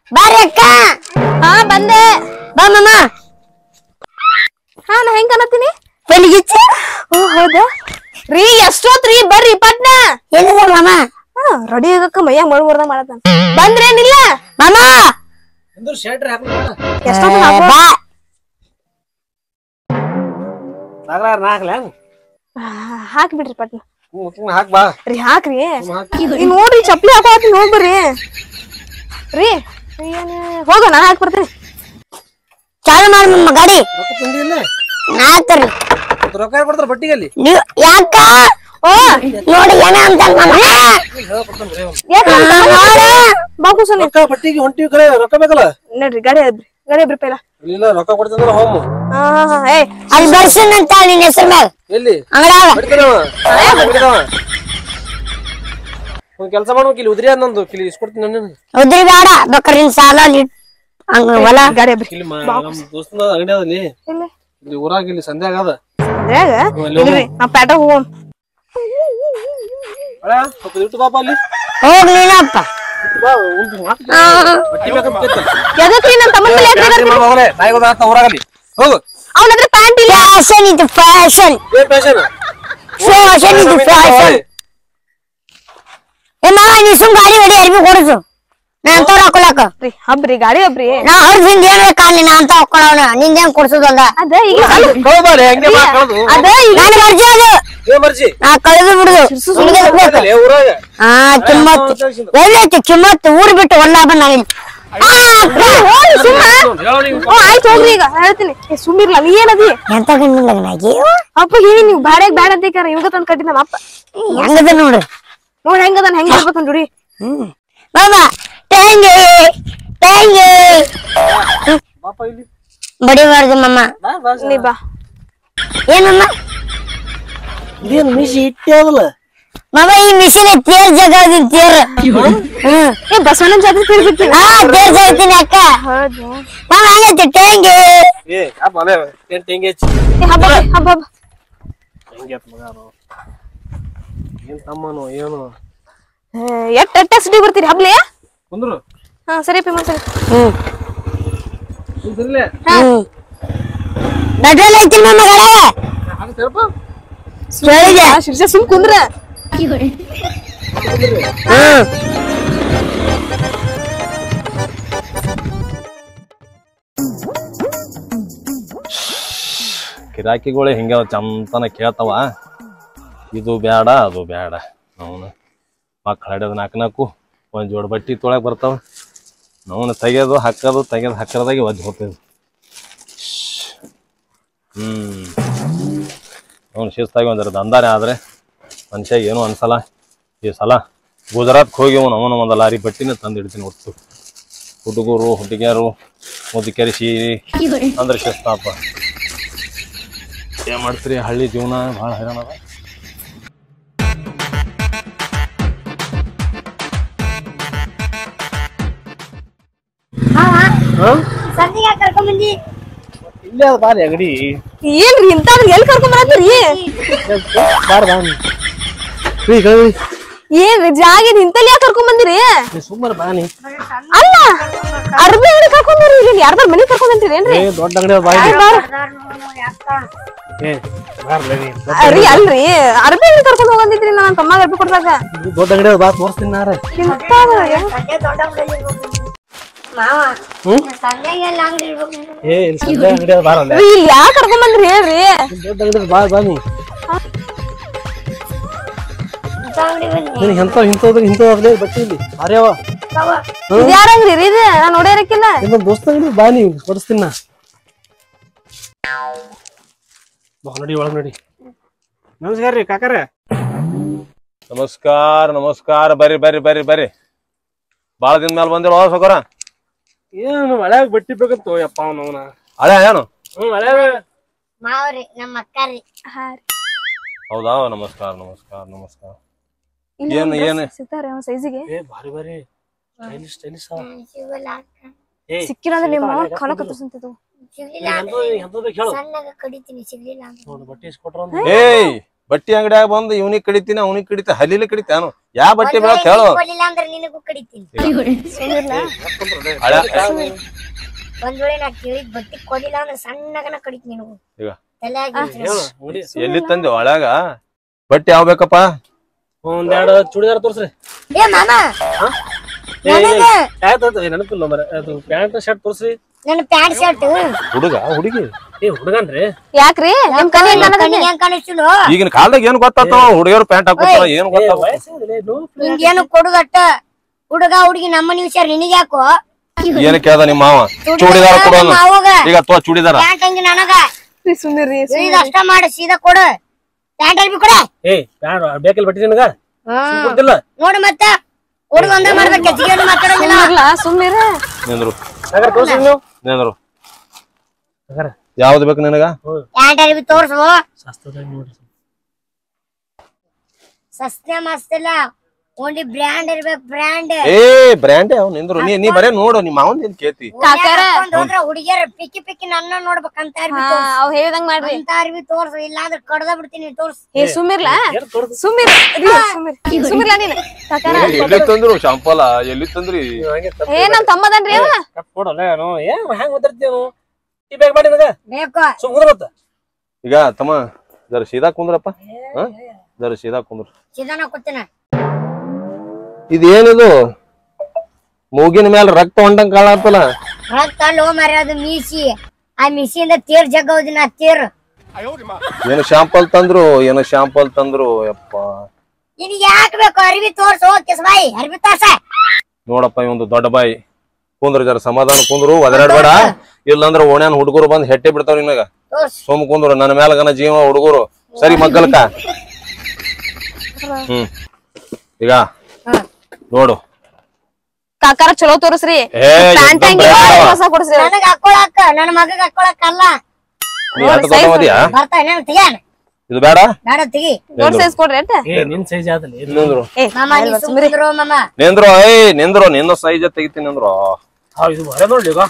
ಬಾರಿ ಅಕ್ಕ ಹಾ ಬಂದೆ ಬಾ ಮಾಮ ಹಾ ನಾ ಹೆಂಗ್ ಅನ್ನತ್ತೀನಿ ಬೆಳಿಗ್ಗೆ ಓ ಹೌದಾ ರೀ ಎಷ್ಟೊತ್ರಿ ಬರ್ರಿ ಪಟ್ನ ಎಲ್ಲಿದೆ ಮಾಮ ಹಾ ರೆಡಿ ಆಗಕ್ಕ ಮೈಯಾಗ ಮಳು ಬರ್ದಂಗ ಮಾಡತಾನ ಬಂದ್ರೇನಿಲ್ಲ ಮಾಮ ಎಂದ್ರು ಶರ್ಟ್ ಹಾಕ್ಲಿಲ್ಲ ಎಷ್ಟೊತ್ತ ಏ, ಬಾ ನಾಗ್ಲಾರ ನಾಕ್ಲ ಹಾಕಿ ಬಿಡ್ರಿ ಪಟ್ನ ಹಾಕ್ ಬಾ ರೀ ಹಾಕ್ರಿ ಹಾಕ್. ಈಗ ನೋಡ್ರಿ ಚಪ್ಲಿ ಹಾಕೋತೀನಿ ನೋಡ್ಬರ್ರಿ ರೀ ಏನ್ ಹೋಗ ನಾ ಹಾಕಿ ಬರ್ತೀನಿ ಚಾಲು ಮಾಡಿ ಮಾಮ ಗಾಡಿ ರೊಕ್ಕ ತಂದಿಲ್ಲ ನಾ ಹಾಕ್ತಾರ್ರಿ ಮತ್ತ್ ರೊಕ್ಕ ಯಾಕ್ ಕೊಡ್ತಾರ ಬಟ್ಟಿಗೆ ಅಲ್ಲಿ ನೀವು ಯಾಕ ಓ ನೋಡಿ ಏನ ಅಂತ ಮಾಮ ಯಾಕ ನೋಡು ಬಾಕುಸನಿ ರೊಕ್ಕ ಬಟ್ಟಿಗೆ ಹೊಂಟಿವಿ ಕರೆ ರೊಕ್ಕ ಬೇಕಲ್ಲ ನಡ್ರಿ ಗಾಡಿ ಹದ್ರಿ ಗಾಡಿ ಹಬ್ರಿ ಪೈಲ ಇಲ್ಲ ರೊಕ್ಕ ಕೊಡ್ತಂದ್ರ ಹೋಮ್ ಹಾ ಹಾ ಹಾ ಏ ಅಲ್ಲಿ ಬರ್ಸನಂತ ನಿನ್ನ ಹೆಸರು ಮ್ಯಾಗ ಎಲ್ಲಿ ಅಂಗಡಾಗ ಬಡಿತಾನವ ಬಡಿತಾವ ಒಂದ್ ಕೆಲಸ ಮಾಡ್ಬೇಕು ಇಲ್ಲಿ ಉದ್ರಿ ಅದ್ ನಂದು ಕಿಲಿ ಇಸ್ಕೊಡ್ತೀನಿ ನನ್ನ ಉದ್ರಿ ಬೇಡ ಬೇಕಾದ್ರೆ ನಿನ್ ಸಾಲ ಅಲ್ಲಿ ಇಟ್- ಹಂಗ ಹೊಲ ಗಾಡಿ ಹಬ್ರಿ ಇಲ್ಲಿ ಮ- ನಮ್ ದೋಸ್ತನ ಅಂಗಡಿ ಅದ ಇಲ್ಲಿ ಇಲ್ಲ ಇಲ್ಲಿ ಊರಾಗ ಇಲ್ಲಿ ಸಂಧ್ಯಾಗ ಅದ ಅದ್ರಾಗ ಇಲ್ರಿ ನಾ ಪ್ಯಾಟ ಹೋಗೋಣ ಅಳ್ಯಾ, ಸ್ವಲ್ಪ ಇಟ್ಟು ಬಾಪ ಅಲ್ಲಿ ಹೋಗ್ ನೀನಪ್ಪ ಇಟ್ಟು ಬಾ ಉಂಟು ಮಾತು ಬಟ್ಟಿ ಬೇಕಂತ ಕೇಳ್ತ. ಎದಕ್ರಿ ನನ್ ತಮ್ಮನ ಮೇಲೆ ಯಾಕ್ ಜಾಸ್ತಿ ಮಾಡ್ ಹೋಗ್ಲೆ, ನಾಯಿ ಹೋದ ಆತ ಊರಾಗಲ್ಲಿ ಹೋಗು ಅವನ ಹತ್ರ ಪ್ಯಾಂಟ್ ಇಲ್ಲ ಫ್ಯಾಷನ್ ಇದು ಫ್ಯಾಷನ್ ಏನ್ ಫ್ಯಾಷನ್ ಫ್ಯಾಷನ್ ಇದು ಫ್ಯಾಷನ್ ಏ ಮಾವ ನೀ ಸುಮ್ ಗಾಡಿ ಹೊಡಿ ಅರ್ಬಿ ಕೊಡಿಸು ನಾ ಅಂತ ಹಾಕೊಳಕ ರೀ ಹಬ್ರಿ ಗಾಡಿ ಹಬ್ರಿ ನಾ ಹೊರದಿಂದ ಏನ್ ಕಾಲಿ ನಾ ಅಂತ ಹಾಕೊಳ್ಳೋಣ ನಿಂದೇನ್ ಕೊಡ್ಸೋದಲ್ಲ ಅದ ಈಗ ಅಲ್ಲ, ಕಳ್ಬಾರೆ ಹಂಗೆ ಮಾ ಕಳ್ದು ಅದ ಈಗ ನಾನು ಮರ್ಜಿ ಅದು ಏನ್ ಮರ್ಜಿ ನಾ ಕಳೆದು ಬಿಡುದು ನಿನಗೆ ಬೇಕು ಹೋಗಲೆ, ಊರಾಗ ಹಾ ಕಿಮ್ಮತ್ ಎಲ್ಲೈತಿ ಕಿಮ್ಮತ್ ಊರ್ ಬಿಟ್ಟು ಒಲ್ಲ ಬಂದ ನಾವಿಲ್ಲಿ ಆ, ಅಕ್ಕ. ಹೋಗ್ರಿ ಸುಮ್ಮ ಹೇಳು ನೀವು. ಓ ಆಯ್ತು ಹೋಗ್ರಿ ಈಗ ಹೇಳ್ತೀನಿ ಏ ಸುಮ್ಮಿರ್ಲ ನೀ ಏನದಿ ಎಂತ ಗಂಡಿನ ಲಗ್ನ ಆಗಿ ಅಪ್ಪ ಹೇಳಿ ನೀವು ಬ್ಯಾಡ್ಯಾಗ ಬ್ಯಾಡ ಅಂತ ಕೇಳ ಇವಾಗ ತಂದ್ ಕಟ್ಟಿದ ನಮ್ಮ ಅಪ್ಪ ಹೆಂಗದ ನೋಡ್ರಿ ನೋಡ್ ಹೆಂಗದ ಹೆಂಗ್ ಇರ್ಬೇಕು ನೋಡಿ ಹ್ಮ್ ಮಾಮ ಟ್ಯಾಂಗಿ ಟ್ಯಾಂಗಿ ಬಾಪ ಇಲ್ಲಿ ಬಡಿಬಾರ್ದು ಮಾಮ ಬಾ, ಬಾ, ಸರ್. ನೀ ಬಾ ಏನಮ್ಮ ಇದೇನ್ ಮಿಶಿ ಇಟ್ಟೆ ಅದಲ್ಲ ಮಾಮ ಈ ಮಿಷಿನ್ ತೇರ್ ಜಾಗ ಅದೀನಿ ತೇರ್ ಹ್ಮ್ ಏ ಬಸವಣ್ಣನ ಜಾತ್ರೆ ತಿರ್ಗಿರ್ತೀನಿ ಹಾ ತೇರ್ ಜಾಗ್ತೀನಿ ಅಕ್ಕ ಹೌದು ಮಾಮ ಹಂಗೈತಿ ಟ್ಯಾಂಗಿ ಏ ಅಪ್ಪ ಅದೇ ಟೆಂಟ್ ಹೆಂಗೆ ಹಚ್ಚಿ ಏ ಹಬ್ಬ ಬಾ, ಹಬ್ಬ ಹಬ್ಬ ಹೆಂಗೆ ಆತ್ ಮಗಾನು ಏನ್ ತಮ್ಮನು ಏನು ಏ, ಎಷ್ಟ್ ಎಷ್ಟ್ ಸಿಟಿ ಬರ್ತೀರಿ ಹಬ್ಲಿ ಕುಂದ್ರು ಹಾ ಸರಿ ಪಿ ಸರಿ ಹ್ಮ್ ಕುಂದ್ರಲೇ ಹ್ಮ್ ದೊಡ್ಡಲ್ಲ ಐತಿ ಮಾಮ ಗಳಾಗ ಆಗ್ತಾರಪ್ಪ ಕೇಳಿದೆ ಶಿರ್ಷ ಸುಮ್ ಕುಂದ್ರ ಹ್ಮ್ ಗಿರಾಕಿಗಳೇ ಹಿಂಗೆ ಚಂತನ ಕೇಳ್ತಾವ ಇದು ಬೇಡ ಅದು ಬೇಡ ಅವನು ಮಕ್ಳು ಹಡ್ಯದ ನಾಲ್ಕು ನಾಲ್ಕು ಒಂದು ಜೋಡ್ ಬಟ್ಟಿ ತೊಳಕ್ ಬರ್ತಾವ ಅವನು ತೆಗೆಯೋದು ಹಾಕೋದು ತೆಗೆದು ಹಾಕೋದಾಗೆ ಒದ್ದು ಹೋಗ್ತದೆ ಹ್ಮ್ ಅವ್ನು ಶಿಸ್ತಾಗಿ ಒಂದರ ದಂದಾನೆ ಆದ್ರೆ ಮನುಷ್ಯ ಏನೂ ಅನ್ಸಲ್ಲ ಈ ಸಲ ಗುಜರಾತ್ಗೆ ಹೋಗಿ ಅವನು ಅವನ ಒಂದು ಲಾರಿ ಬಟ್ಟಿನ ತಂದು ಇಡ್ತೀನಿ ಒಟ್ಟು ಹುಡುಗರು ಹುಡುಗಿಯರು ಮುದುಕೆರಿಸಿ ಅಂದ್ರೆ ಶಿಸ್ತಾಪ ಏನ್ ಮಾಡ್ತೀರಿ ಹಳ್ಳಿ ಜೀವನ ಭಾಳ ಹೈರಾಣ ಅದ ಸಂದಿಗೆ ಕರ್ಕೊಂಡ್ ಬಂದಿ ಇಲ್ಲೇ ಅದ ಬಾರಿ ಅಂಗಡಿ ಏನ್ರಿ ಇಂತಾವ್ರ ಎಲ್ಲಿ ಕರ್ಕೊಂಡ್ ಬರತ್ತೀರಿ ಬಾರ ಬಾ ನೀ ಕಳಿ ಏನ್ರಿ ಜಾಗಿದ್ ಇಂತಲ್ಲಿ ಯಾಕೆ ಕರ್ಕೊಂಡ್ ಬಂದಿರಿ ಸುಮ್ಮನೆ ಬಾ ನೀ ಅಲ್ಲ ಅರ್ಬಿ ಅಂಗಡಿ ಕರ್ಕೊಂಡ್ ಬರ್ರಿ ಇಲ್ಲಿ ಯಾರ್ದಾರ ಮನಿ ಕರ್ಕೊಂಡ್ ಬಂತೀರೇನ್ರಿ ಏ ದೊಡ್ಡ ಅಂಗಡಿ ಅದ ಬಾ ಇಲ್ಲಿ. ಏ ಬಾರ್ಲೆ ನೀ ಅರಿ ಅಲ್ರಿ ಅರ್ಬಿ ಅಂಗಡಿ ಕರ್ಕೊಂಡ್ ಹೋಗಂದಿದ್ರಿ ನನ್ನ ತಮ್ಮ ಅರ್ಬಿ ಕೊಡ್ದಾಗ ಇದು ದೊಡ್ಡ ಅಂಗಡಿ ಅದ ಬಾ ತೋರಿಸ್ತೀನಿ ನಾರ ಇಂತಾವ ಮಾವ ಹ್ಮ್? ಸಂಧ್ಯಾಗೆಲ್ಲ ಅಂಗಡಿ ಇರ್ಬೇಕು ಏ ಇಲ್ಲಿ ಸಂತೆ ಅಂಗಡಿ ಅದ ಬಾರಲ್ಲ ರೀ, ಇಲ್ಲಿ ಯಾಕೆ ಕರ್ಕೊಂಡ್ ಬಂದ್ರಿ ಹೇಳ್ರಿ ದೊಡ್ಡ ಅಂಗಡಿ ಅದ ಬಾ ಬಾ ನೀ ಇಂಥ ಅಂಗಡಿ ಬಂದಿ ನಿನಗೆ ಎಂತ ಇಂಥದ್ದು ಇಂಥದ್ದು ಬಟ್ಟೆ ಇಲ್ಲಿ ಭಾರಿ ಅವ ಇದ್ ಯಾರ ಅಂಗಡಿ ರೀ ಇದು ನಾನ್ ನೋಡಿರಕ್ಕಿಲ್ಲ ಇನ್ನೊಂದು ದೋಸ್ತ ಅಂಗಡಿ ಬಾ ನೀ ಕೊಡಿಸ್ತೀನಿ ನಾ ಬಾ ನಡಿ ಒಳಗ್ ನಡಿ ನಮಸ್ಕಾರ ರೀ ಕಾಕರೇ ನಮಸ್ಕಾರ ನಮಸ್ಕಾರ ಬರ್ರಿ ಬರ್ರಿ ಬರ್ರಿ ಬರ್ರಿ ಭಾಳ ದಿನ ಮೇಲೆ ಬಂದಿರೋ ಸೊಕರ ಏನು ಮಳ್ಯಾಗ ಬಟ್ಟಿ ಬೇಕಂತ ಯಪ್ಪ ಅವನವನ ಅದೇ ಏನು ಹ್ಞೂ ಮಳ್ಯಾಗ ಮಾವ್ರಿ ನಮ್ಮ ಅಕ್ಕ ರೀ ಹೌದಾ ನಮಸ್ಕಾರ ನಮಸ್ಕಾರ ನಮಸ್ಕಾರ ಏನು ಏನು ಸಿಗ್ತಾರ ಸೈಜಿಗೆ ಏ ಭಾರಿ ಭಾರಿ ಸ್ಟೈಲಿಶ್ ಸ್ಟೈಲಿಶ್ ಅವ ಸಿಗಲ್ಲ ಅಕ್ಕ ಏ ಸಿಕ್ಕಿಲ್ಲ ಅಂದ್ರೆ ನಿಮ್ಮ ಮಾವನ್ ಕಾಲ ಕತ್ತರಿಸಂತಿದ್ದು ಸಿಗ್ಲಿಲ್ಲ ಎಂತದ್ದು ಎಂತದ್ದು ಕೇಳು ಸಣ್ಣಗ ಕಡಿತೀನಿ ಸಿಗ್ಲಿಲ್ಲ ಅಂದ್ರೆ ನೋಡು ಬಟ್ಟೆ ಇಸ್ಕೊಟ್ರ ಏಯ್ ಬಟ್ಟಿ ಅಂಗಡಿಯಾಗ ಬಂದು ಇವನಿಗೆ ಕಡಿತೀನಿ ಅವನಿಗೆ ಕಡಿತೀನಿ ಹಲ್ಲಿಲಿ ಕಡಿತಾನು ಯಾವ ಬಟ್ಟೆ ಬೇಡ ಹೇಳು ಕೊಡ್ಲಿಲ್ಲ ಅಂದ್ರೆ ನಿನಗೂ ಕಡಿತೀನಿ ಹಳೆ ಒಂದ್ ವೇಳೆ ನಾ ಕೇಳಿದ್ ಬಟ್ಟಿ ಕೊಡ್ಲಿಲ್ಲ ಅಂದ್ರೆ ಸಣ್ಣಗನ ಕಡಿತೀನಿ ನಿನಗೂ ಈಗ ತಲೆಯಾಗಿ ಹೇಳು ನೋಡಿ ಎಲ್ಲಿ ತಂದೆ ಒಳಗ ಬಟ್ಟೆ ಯಾವ ಬೇಕಪ್ಪ ಒಂದೆರಡು ಚೂಡಿದಾರ ತೋರ್ಸ್ರಿ ಏ ಮಾಮ ಏ, ಏ, ಆಯ್ತ್ ಆಯ್ತ್, ಏ, ನೆನಪಿಲ್ಲ ಮರ ಅದು ಪ್ಯಾಂಟ್ ಶರ್ಟ್ ತೋರ್ಸ್ರಿ ನನ್ನ ಪ್ಯಾಂಟ್ ಶರ್ಟ್ ಹುಡುಗ ಹುಡುಗಿ ಏ ಹುಡುಗನ್ರಿ ಯಾಕ್ರಿ ನಿಮ್ ಕಲಿ ಕಣ್ಣಿಗೆ ಹೆಂಗ್ ಕಾಣಿಸ್ತಿಲ್ಲ ಈಗಿನ ಕಾಲದಾಗ ಏನ್ ಗೊತ್ತಾತ ಹುಡುಗಿಯರು ಪ್ಯಾಂಟ್ ಹಾಕೋತಾರ ಏನ್ ಏ, ಗೊತ್ತಾವ ವಯಸ್ಸಾಗಿದೆ, ನೋ ನಿಂಗೇನು ಕೊಡುದಟ್ಟ ಹುಡುಗ ಹುಡುಗಿ ನಮ್ಮ ವಿಚಾರ ನಿನಗೆ ಯಾಕೋ ಏನ್ ಕೇಳ್ದ ನಿಮ್ಮ ಮಾವ ಚೂಡಿದಾರ ಕೊಡೋನು ಮಾವಾಗ ಈಗ ತೋ ಚೂಡಿದಾರ ಪ್ಯಾಂಟ್ ಹಂಗೆ ನನಗ ಸುಮ್ನಿರಿ ಇದು ಅಷ್ಟ ಮಾಡು ಸೀದಾ ಕೊಡು ಪ್ಯಾಂಟ್ ಅರ್ಬಿ ಕೊಡ ಏ ಪ್ಯಾಂಟ್ ಬೇಕಿಲ್ಲ ಬಟ್ಟಿ ನಿನಗ ಕೊಡ್ತಿಲ್ಲ ನೋಡು ಮತ್ತ ಹುಡುಗ ಒಂದ ಮಾಡ್ಬೇಕು ಹೆಚ್ಚಿಗೆ ಏನು ಮಾತಾಡಂಗಿಲ್ಲ ಸುಮ್ನಿರ್ಲ ಸುಮ್ನಿರ ನಿಂದ್ರು ಸಾಗರ ತೋರ್ಸ್ರಿ ನೀವು ನಿಂದ್ರು ಸಾಗರ ಯಾವ್ದು ಬೇಕು ನಿನಗ ಪ್ಯಾಂಟ್ ಅರ್ಬಿ ತೋರ್ಸು ಶಾಸ್ತ್ರದಾಗ ನೋಡ್ರಿ ಸಸ್ತೆ ಮಸ್ತ್ ಇಲ್ಲ ಓನ್ಲಿ ಬ್ರ್ಯಾಂಡ್ ಇರ್ಬೇಕು ಬ್ರ್ಯಾಂಡ್ ಏ ಬ್ರ್ಯಾಂಡ್ ಅವ್ ನಿಂದ್ರು ನೀ ನೀ ಬರೇ ನೋಡು ನಿಮ್ಮ ಮಾವನ್ ಏನ್ ಕೇಳ್ತಿ ಕಾಕಾರ ಹೋದ್ರ ಹುಡುಗಿಯರ ಪಿಕ್ಕಿ ಪಿಕ್ಕಿ ನನ್ನ ನೋಡ್ಬೇಕಂತ ಅರ್ಬಿ ಹಾ ತೋರ್ಸು ಅವ್ ಹೇಳ್ದಂಗ್ ಮಾಡ್ರಿ ಅಂತ ಅರ್ಬಿ ತೋರ್ಸು ಇಲ್ಲ ಅಂದ್ರೆ ಕಡ್ದ ಬಿಡ್ತೀನಿ ತೋರ್ಸು ಏ ಸುಮ್ಮಿರ್ಲ ಏನ್ ತೋರ್ಸ್ ಸುಮ್ಮಿರ್ ಸುಮ್ಮಿರ್ ಸುಮ್ಮಿರ್ಲ ನೀನ್ ಕಾಕಾರ ಏ, ಎಲ್ಲಿ ತಂದ್ರು ಶಾಂಪಲ ಎಲ್ಲಿ ತಂದ್ರಿ ನೀವು ಹಂಗೆ ತಪ್ಪು ಏ ನಮ್ ತಮ್ಮದನ್ರಿ ಅವ ಕಪ್ ಕೊಡಲ್ಲ ಏನು ಏನ್ ಹೆಂಗ್ ಮಾತಾಡ್ತೀವಿ ಈ ಬ್ಯಾಗ್ ಮಾಡಿ ನನಗ ಬೇಕು ಸುಮ್ ಕುಂದ್ರ ಮತ್ತ ಈಗ ತಮ್ಮ ಜರ ಸೀದಾ ಕುಂದ್ರಪ್ಪ ಹ? ಜರ ಸೀದಾ ಕುಂದ್ರ ಚಿದಾನ ಕೂತಿನ ಇದೇನಿದು ಮೂಗಿನ ಮೇಲೆ ರಕ್ತ ಹೊಂಡಂಗ್ ಕಾಣತ್ತಲ್ಲ ರಕ್ತ ಲೋ ಮರ ಅದು ಮೀಸಿ ಆ ಮಿಸಿಯಿಂದ ತೇರ್ ಜಗ್ಗೌದಿ ನಾ ತೇರ್ ಏನು ಶಾಂಪಲ್ ತಂದ್ರು ಏನು ಶಾಂಪಲ್ ತಂದ್ರು ಯಪ್ಪ ನಿನಗೆ ಯಾಕೆ ಬೇಕು ಅರ್ಬಿ ತೋರ್ಸು ಕಿಸ್ಬಾಯಿ ಅರ್ಬಿ ತೋರ್ಸ ನೋಡಪ್ಪ ಇವಂದು ದೊಡ್ಡ ಬಾಯಿ ಕುಂದ್ರ ಜರ ಸಮಾಧಾನ ಕುಂದ್ರು ಒದರಾಡ್ಬೇಡ ಇಲ್ಲಂದ್ರ ಓಣ್ಯಾನ್ ಹುಡುಗರು ಬಂದ್ ಹೆಟ್ಟೆ ಬಿಡ್ತಾವ ನಿನಗ ತೋರ್ಸು ಸೋಮ್ ಕುಂದ್ರು ನನ್ನ ಮ್ಯಾಲಗನ ಜೀವ ಹುಡುಗರು ಸರಿ ಮಗ್ಗಲ್ಕ ಹ್ಮ್ ಈಗ ನೋಡು ಕಾಕಾರ ಚಲೋ ತೋರಿಸ್ರಿ ಏ ಪ್ಯಾಂಟ್ ಎಕ್ದಮ್ ಹಂಗೆ brand ಅವ. ಹೊಸ ಕೊಡ್ಸ್ರಿ ನನಗ ಹಾಕೊಳಕ ನನ್ನ ಮಗಗ್ ಹಾಕೊಳಕಲ್ಲ ನೀ ಎಷ್ಟ್ ದೊಡ್ಡ ಮದಿಯಾ ಬರ್ತಾ ನಾನು ತೆಗ್ಯಾನ ಇದು ಬೇಡ ಬೇಡ ತೆಗಿ ದೊಡ್ಡ ಸೈಜ್ ಕೊಡ್ರಿ ಅಟ್ಟ ಏ ನಿನ್ ಸೈಜ್ ಆದಲ್ಲ ಇದು ನಿಂದ್ರು ಏ ಮಾಮ ನೀ ಸುಮ್ನಿರು ಮಾಮ ನಿಂದ್ರು ಏಯ್ ನಿಂದ್ರು ನಿನ್ನ ಸೈಜ್ ತೆಗಿತೀನಿ ನಿಂದ್ರು ಹಾ ಇದು ಬರ ನೋಡ್ಲಿ ಈಗ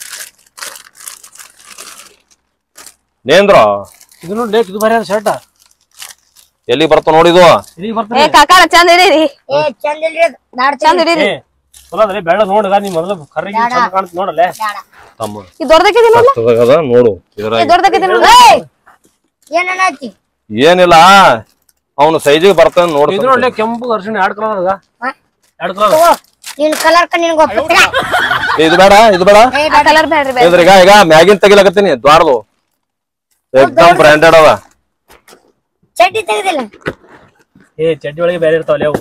ನೇಂದ್ರು ಇದು ನೋಡ್ಲಿ ಇದು ಬರ ಶರ್ಟ್ ಎಲ್ಲಿ ಬರ್ತಾವ ನೋಡಿದು ಇಲ್ಲಿ ಏ ಬರ್ತಾನೆ ಕಾಕಾರ ಚಂದ ಇಡೀರಿ ಏ ಚಂದ ಇಲ್ರಿ ಅದು. ಬೇಡ ಚಂದ ತೆಗಿ ಇಡೀರಿ ಏ ಚಲೋ ಅದ್ರಿ ಬೆಳ್ಳ ನೋಡಿದ ನೀ ಮೊದಲು ಕರ್ರಿ ಚಂದ ಕಾಣ್ತ ನೋಡಲ್ಲ ಬೇಡ ತಮ್ಮ ಈ ದೊಡ್ಡದಕ್ಕೆ ನೋಡ್ಲ ಕಷ್ಟದಾಗದ ನೋಡು ಇದ್ರಾಗ ದೊಡ್ಡದಕ್ಕೆ ನೋಡ್ಲ ಏಯ್ ಏನನ್ನಾತಿ ಏನಿಲ್ಲ ಅವನು ಸೈಜಿಗೆ ಬರ್ತಾನೆ ನೋಡು ಇದು ನೋಡ್ಲಿ ಕೆಂಪು ಅರ್ಶಿಣ ಎರಡ್ ಕಲರ್ ಅದ ಹಾ? ಎರಡ್ ಕಲರ್ ತಗೋ ನಿನ್ ಕಲರ್ ಕ ನಿನಗೆ ಒಪ್ಪಿಲ್ಲ ಏ, ಇದು ಬೇಡ ಇದು ಬೇಡ ಏ ಆ ಕಲರ್ ಬ್ಯಾಡ್ರಿ ಬ್ಯಾಡ ಇದ್ರ ಈಗ ಈಗ ಮ್ಯಾಗಿನ್ ತೆಗಿಲಕತ್ತೀನಿ ದ್ವಾರದು ಎಕ್ದಮ್ ಬ್ರ್ಯಾಂಡೆಡ್ ಅವ ಚಡ್ಡಿ ತೆಗ್ದಿಲ್ಲ ಏ ಚಡ್ಡಿ ಒಳಗೆ ಬೇರೆ ಇರ್ತಾವಲ್ಲ ಅವು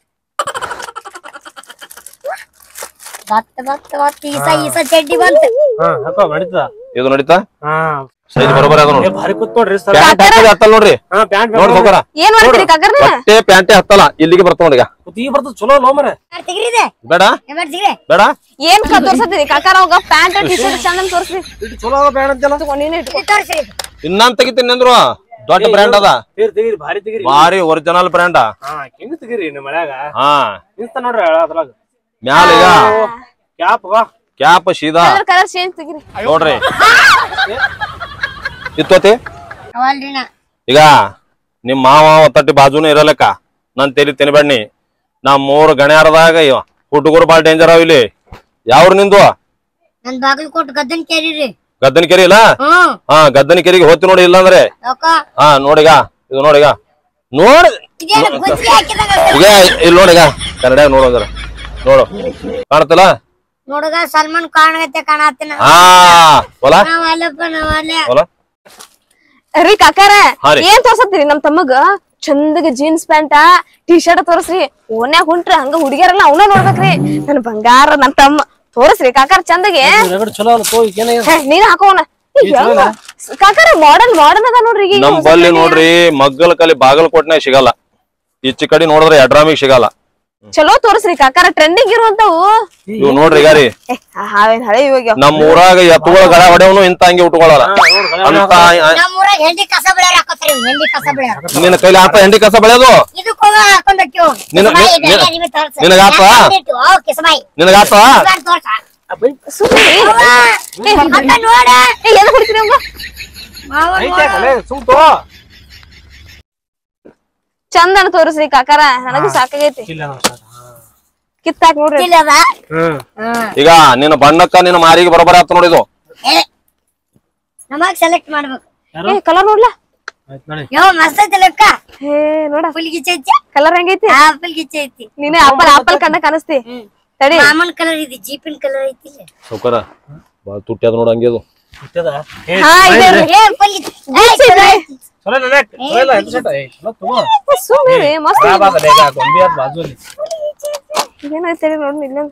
ಬತ್ತ ಬತ್ತ ಬತ್ತ ಈಸ ಈಸ ಚಡ್ಡಿ ಬಂತು ಹಾ ಹಾಕೋ ನಡೀತದ ಇದು ನಡೀತಾ ಹಾ ಸೈಜ್ ಬರೋಬರ ಅದ ಏ ನೋಡಿ ಭಾರಿ ಕೂತ್ ನೋಡ್ರಿ ಸರ್ ಪ್ಯಾಂಟ್ ಹಾಕಿದ್ರೆ ಹತ್ತಲ್ಲ ನೋಡ್ರಿ ಹಾ ಪ್ಯಾಂಟ್ ನೋಡ್ ಹೋಗರ ಏನ್ ಮಾಡ್ತೀರಿ ಕಾಕರ್ ನೀವ ಬಟ್ಟೆ ಪ್ಯಾಂಟೆ ಹತ್ತಲ್ಲ ಇಲ್ಲಿಗೆ ಬರ್ತಾವ ನೋಡಿಗ ಈಗ ಬರ್ತದ ಚಲೋ ಲೋ ಮರ ತೆಗಿರಿದೆ ಬೇಡ ಎಮರ್ ತೆಗಿರಿ ಬೇಡ ಏನ್ ಕ ತೋರ್ಸತ್ತೀರಿ ಕಾಕಾರ ಅವಾಗ ಪ್ಯಾಂಟ್ ಟಿ ಶರ್ಟ್ ಚಂದ ತೋರ್ಸ್ರಿ ಇದು ಚಲೋ ಅದ ಬ್ಯಾಡ ಅಂತಲ್ಲ ತಗೊಂಡ್ ನೀನೇ ಇಟ್ಕೊ ಇದು ತೋರ್ಸಿ ಇದು. ಇನ್ನೊಂದ್ ತೆಗಿತೀನಿ ಅಂದ್ರು ದೊಡ್ಡ ಬ್ರ್ಯಾಂಡ್ ಅದ ತೆಗಿರಿ ತೆಗಿರಿ ಭಾರಿ ತೆಗಿರಿ ಭಾರಿ ಒರಿಜಿನಲ್ ಬ್ರ್ಯಾಂಡ್ ಹಾ ಹೆಂಗ್ ತೆಗಿರಿ ನಿಮ್ಮ ಮನ್ಯಾಗ ಹಾ ನಿಂತ ನೋಡ್ರಿ ಅದ್ರಾಗ ಮ್ಯಾಲ ಈಗ ಕ್ಯಾಪ್ ಬಾ ಕ್ಯಾಪ್ ಸೀದಾ ಕಲರ್ ಕಲರ್ ಚೇಂಜ್ ತೆಗಿರಿ ನೋಡ್ರಿ ಇತ್ತೋತಿ ಅವಲ್ರಿ ನಾ ಈಗ ನಿಮ್ ಮಾವ ಒತ್ತಟ್ಟಿ ಬಾಜುನೇ ಇರಲಕ್ಕ ನನ್ ತೆಲಿ ತಿನ್ಬೇಡ್ನಿ ನಾ ಮೂರ್ ಗಣ್ಯಾರದಾಗ ಇವ ಹುಡುಗರು ಬಾಳ ಡೇಂಜರ್ ಅವ ಇಲ್ಲಿ ಯಾವ್ರ ನಿಂದು ನನ್ ಬಾಗಲಕೋಟ್ ಗದ್ದನ್ ಕೇರಿರಿ ಗದ್ದನ ಕೆರಿ ಇಲ್ಲ ಹ್ಮ್ ಹಾ ಗದ್ದನ ಕೆರಿಗೆ ಹೋತಿ ನೋಡಿ ಇಲ್ಲಾಂದ್ರೆ ಯಾಕ ಹಾ ನೋಡಿಗ ಇದು ನೋಡಿಗ ನೋಡ್ ಇದೇನು ಗುಜ್ಜಿ ಹಾಕಿದಾಗ ಈಗ ಇಲ್ಲಿ ನೋಡಿಗ ಕನ್ನಡ ನೋಡೋದ್ರ ನೋಡು ಕಾಣ್ತಲ್ಲ ನೋಡುಗ ಸಲ್ಮಾನ್ ಕಾಣಗತ್ತೆ ಕಾಣತ್ತಿನ ಹಾ ಹೊಲ ನಾವಲ್ಲಪ್ಪ ನಾವಲ್ಲೇ ಹೊಲ ರೀ ಕಾಕಾರ ಹಾ ರೀ. ಏನ್ ತೋರ್ಸತ್ತೀರಿ ನಮ್ ತಮ್ಮಗ ಚಂದಗ ಜೀನ್ಸ್ ಪ್ಯಾಂಟ ಟಿ ಶರ್ಟ್ ತೋರ್ಸ್ರಿ ಓನ್ಯಾಗ ಹುಂಟ್ರ ಹಂಗ ಹುಡುಗಿಯರೆಲ್ಲ ಅವನ ನೋಡ್ಬೇಕ್ರಿ ನನ್ ಬಂಗಾರ ನನ್ ತಮ್ಮ ತೋರ್ಸ್ರಿ ಕಾಕಾರ ಚಂದಗೆ ರಗಡ್ ಚಲೋ ಅಲ್ಲ ತೋ ಈಗ ಏನಾಗ್ಯದ ಹೇ, ನೀನ್ ಹಾಕೋನ ಕಾಕಾರ ಮಾಡರ್ನ್ ಮಾಡರ್ನ್ ಅದ ನೋಡ್ರಿ ಈಗ ನಮ್ ಬಲ್ಲಿ ನೋಡ್ರಿ ಮಗ್ಗಲ ಕಲಿ ಬಾಗಲಕೋಟ್ನಾಗ ಸಿಗಲ್ಲ ಈಚೆ ಕಡೆ ನೋಡಿದ್ರೆ ಎಡ್ರಾಮಿಗ್ ಸಿಗಲ್ಲ ಚಲೋ ತೋರ್ಸ್ರಿ ಕಾಕಾರ ಟ್ರೆಂಡಿಂಗ್ ಇರುವಂತವು ಇವ್ ನೋಡ್ರಿ ಗಾರಿ ಏ, ಹಾವೇನ್ ಹಳೆ ಇವಾಗ ನಮ್ ಊರಾಗ ಎತ್ತುಗಳ ಗಡ ಹೊಡೆವನು ಇಂತ ಹಂಗೆ ಉಟ್ಕೊಳ್ಳಲ್ಲ ಅಂತ ನಮ್ಮೂರಾಗ ಹೆಂಡಿ ಕಸ ಬೆಳೆಯಾರ ಹಾಕೋತಾರ ಹೆಂಡಿ ಕಸ ಬೆಳೆಯಾರ ನಿನ್ನ ಕೈಲಿ ಆತ ಹೆಂಡಿ ಕಸ ಬೆಳೆಯೋದು ಇದಕ್ಕೆ ಹೋಗ ಹಾಕೊಂಡ್ಬಿಟ್ಟು ನಿನ್ನ- ನಿನ್ನ- ನಿನಗಾತ? ಕಿಸಮಾಯಿ ನಿನಗಾತ ತೋರ್ಸ ಸುಮ್ರಿ ಅಂತ ನೋಡ ಏ ಎದಕ್ ಹೊಡಿತೀರಿ ಅವಂಗ ಮಾವ ಐತೆ ಕಲೆ ಸುಮ್ ತೋ ಚಂದನ ತೋರಿಸ್ರಿ ಕಾಕಾರ ನನಗೂ ಸಾಕಾಗೈತಿ ಇಲ್ಲ ನಾವು ಸ್ಟಾರ್ಟ್ ಕಿತ್ತಾಕ್ ನೋಡ್ರಿ ಇಲ್ಲಿ ಅದ ಹ್ಮ್ ಈಗ ನಿನ್ನ ಬಣ್ಣಕ್ಕ ನಿನ್ನ ಮಾರಿಗೆ ಬರೋಬರ ಆತ ನೋಡಿದು ಏ, ನಮಗ್ ಸೆಲೆಕ್ಟ್ ಮಾಡ್ಬೇಕು ಏ ಕಲರ್ ನೋಡ್ಲಾ ಆಯ್ತು ನೋಡಿ ಯೋ ಮಸ್ತ್ ಐತಿ ಲೆಕ್ಕ ಹೇ ನೋಡ ಫುಲ್ ಗಿಚ್ಚ ಐತಿ ಕಲರ್ ಹೆಂಗೈತಿ ಆ ಫುಲ್ ಗಿಚ್ಚ ಐತಿ ನೀನೇ ಆಪಲ್ ಆಪಲ್ ಕಂಡ ಕಾಣಿಸ್ತಿ ತಡಿ ಮಾಮನ್ ಕಲರ್ ಐತಿ ಜೀಪಿನ ಕಲರ್ ಐತಿ ಇಲ್ಲಿ. ಸೌಕರ ಬಾಳ ತುಟ್ಟಿ ಅದ ನೋಡ ಹಂಗೆ ಇಟ್ಟದ ಏ ಹಾ ಇದೆ ಏ ಫುಲ್ ಗಿಚ್ಚ ಚಲೋ ಇಲ್ಲ ಚಲೋ ಇಲ್ಲ ಎಂತ ಸೆಟ್ ಏ ಚಲೋ ತಗೋ ಸುಮ್ಮನೆ ಮಸ್ತ್ ಖರಾಬ್ ಆಗಲ್ಲ ಈಗ ಗೊಂಬಿ ಅದ್ ಬಾಜುಲಿ ಏನೈತೆ ನೋಡಿ ಇಲ್ಲೊಂದು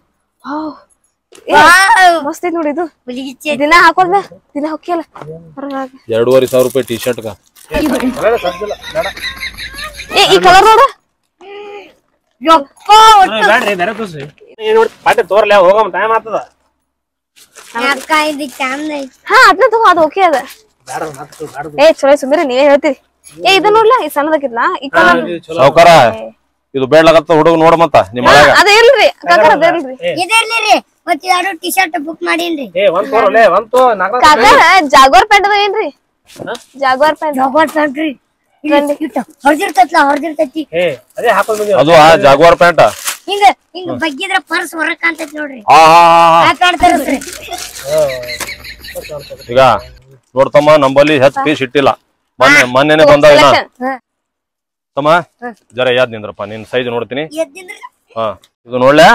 ಮಸ್ತ್ ಐತಿ ನೋಡಿ ಇದು ಫುಲ್ ಗಿಚ್ಚ ಐತಿ ದಿನ ಹಾಕೋದ್ಲ ದಿನ ಹೊಕ್ಕಿಯಲ್ಲ ಹೊರಗಾಗ ಎರಡೂವರೆ ಸಾವಿರ ರೂಪಾಯಿ ಟಿ ಶರ್ಟ್ಗ ಬೇಡ ಸಜ್ಜಿಲ್ಲ ಬೇಡ ಏ ಈ ಕಲರ್ ನೋಡು ಯಪ್ಪ ಏ, ಬ್ಯಾಡ್ರಿ ಬೇರೆ ತೋರ್ಸ್ರಿ ಏನ್ ನೋಡಿ ಪಾಟೆ ತೋರ್ಲೆ ಹೋಗಮ್ ಟೈಮ್ ಆಗ್ತದ ಅಕ್ಕ ಇದು ಚಂದ ಐತಿ ಹಾ ಅದ್ನ ತಗೋ ಅದು ಓಕೆ ಅದ ಬೇಡ ಮಾತು ಬೇಡ ಏ ಚಲೋ ಸುಂದರಿ ನೀವೇ ಹೇಳ್ತೀರಿ ಏ ಇದು ನೋಡ್ಲಾ ಈ ಸಣ್ಣದಕ್ಕಿದ್ಲ ಈ ಕಲರ್ ಚಲೋ ಸೌಕರ ಇದು ಬೇಡ್ಲಾಗತ್ತ ಹುಡುಗ ನೋಡ ಮತ್ತ ನಿಮ್ಮ ಮನ್ಯಾಗ ಅದ ಇಲ್ರಿ ಕಾಕರ ಅದ ಇಲ್ರಿ ಇದಿರ್ಲಿ ಮತ್ ಎರಡು ಟಿ ಶರ್ಟ್ ಬುಕ್ ಮಾಡೀನ್ರಿ ಏ ಒಂದ್ ತೋರಲೆ ಒಂದ್ ತೋ ನಾಲ್ಕ ಕಾಕರ ಜಾಗ್ವಾರ್ ಪ್ಯಾಂಟ್ ಅದ ಏನ್ರಿ ಜಾಗ್ವಾರ್ ಪ್ಯಾಂಟ್ ಜಬರ್ ಪ್ಯಾಂಟ್ರಿ ಹೊರದಿರ್ತೈತ್ಲ ಹೊರದಿರ್ತೈತಿ ಏ ಅದೇ ಹಾಕೊಂಡ್ ಬಂದಿವಿ ಅದು ಆ ಜಾಗ್ವಾರ್ ಪ್ಯಾಂಟ ಹಿಂಗ ಹಿಂಗ ಬಗ್ಗಿದ್ರ ಪರ್ಸ್ ಹೊರಗ್ ಕಾಣ್ತೈತಿ ನೋಡ್ರಿ ಆ ಆ ಪ್ಯಾಂಟ್ ತರಸ್ರಿ ಈಗ ನೋಡ್ತಮ್ಮ ನಂಬಲ್ಲಿ ಹೆಚ್ಚು ಪೀಸ್ ಇಟ್ಟಿಲ್ಲ ಮೊನ್ನೆ ಮೊನ್ನೆನೆ ಬಂದಾವ ಇನ್ನ ತಮ್ಮ ಜರ ಯಾದ್ ನಿಂದ್ರಪ್ಪ ನಿನ್ ಸೈಜ್ ನೋಡ್ತೀನಿ ಎದ್ದಿಂದ್ರಿ ಹಾ ಇದು ನೋಡ್ಲ್ಯಾ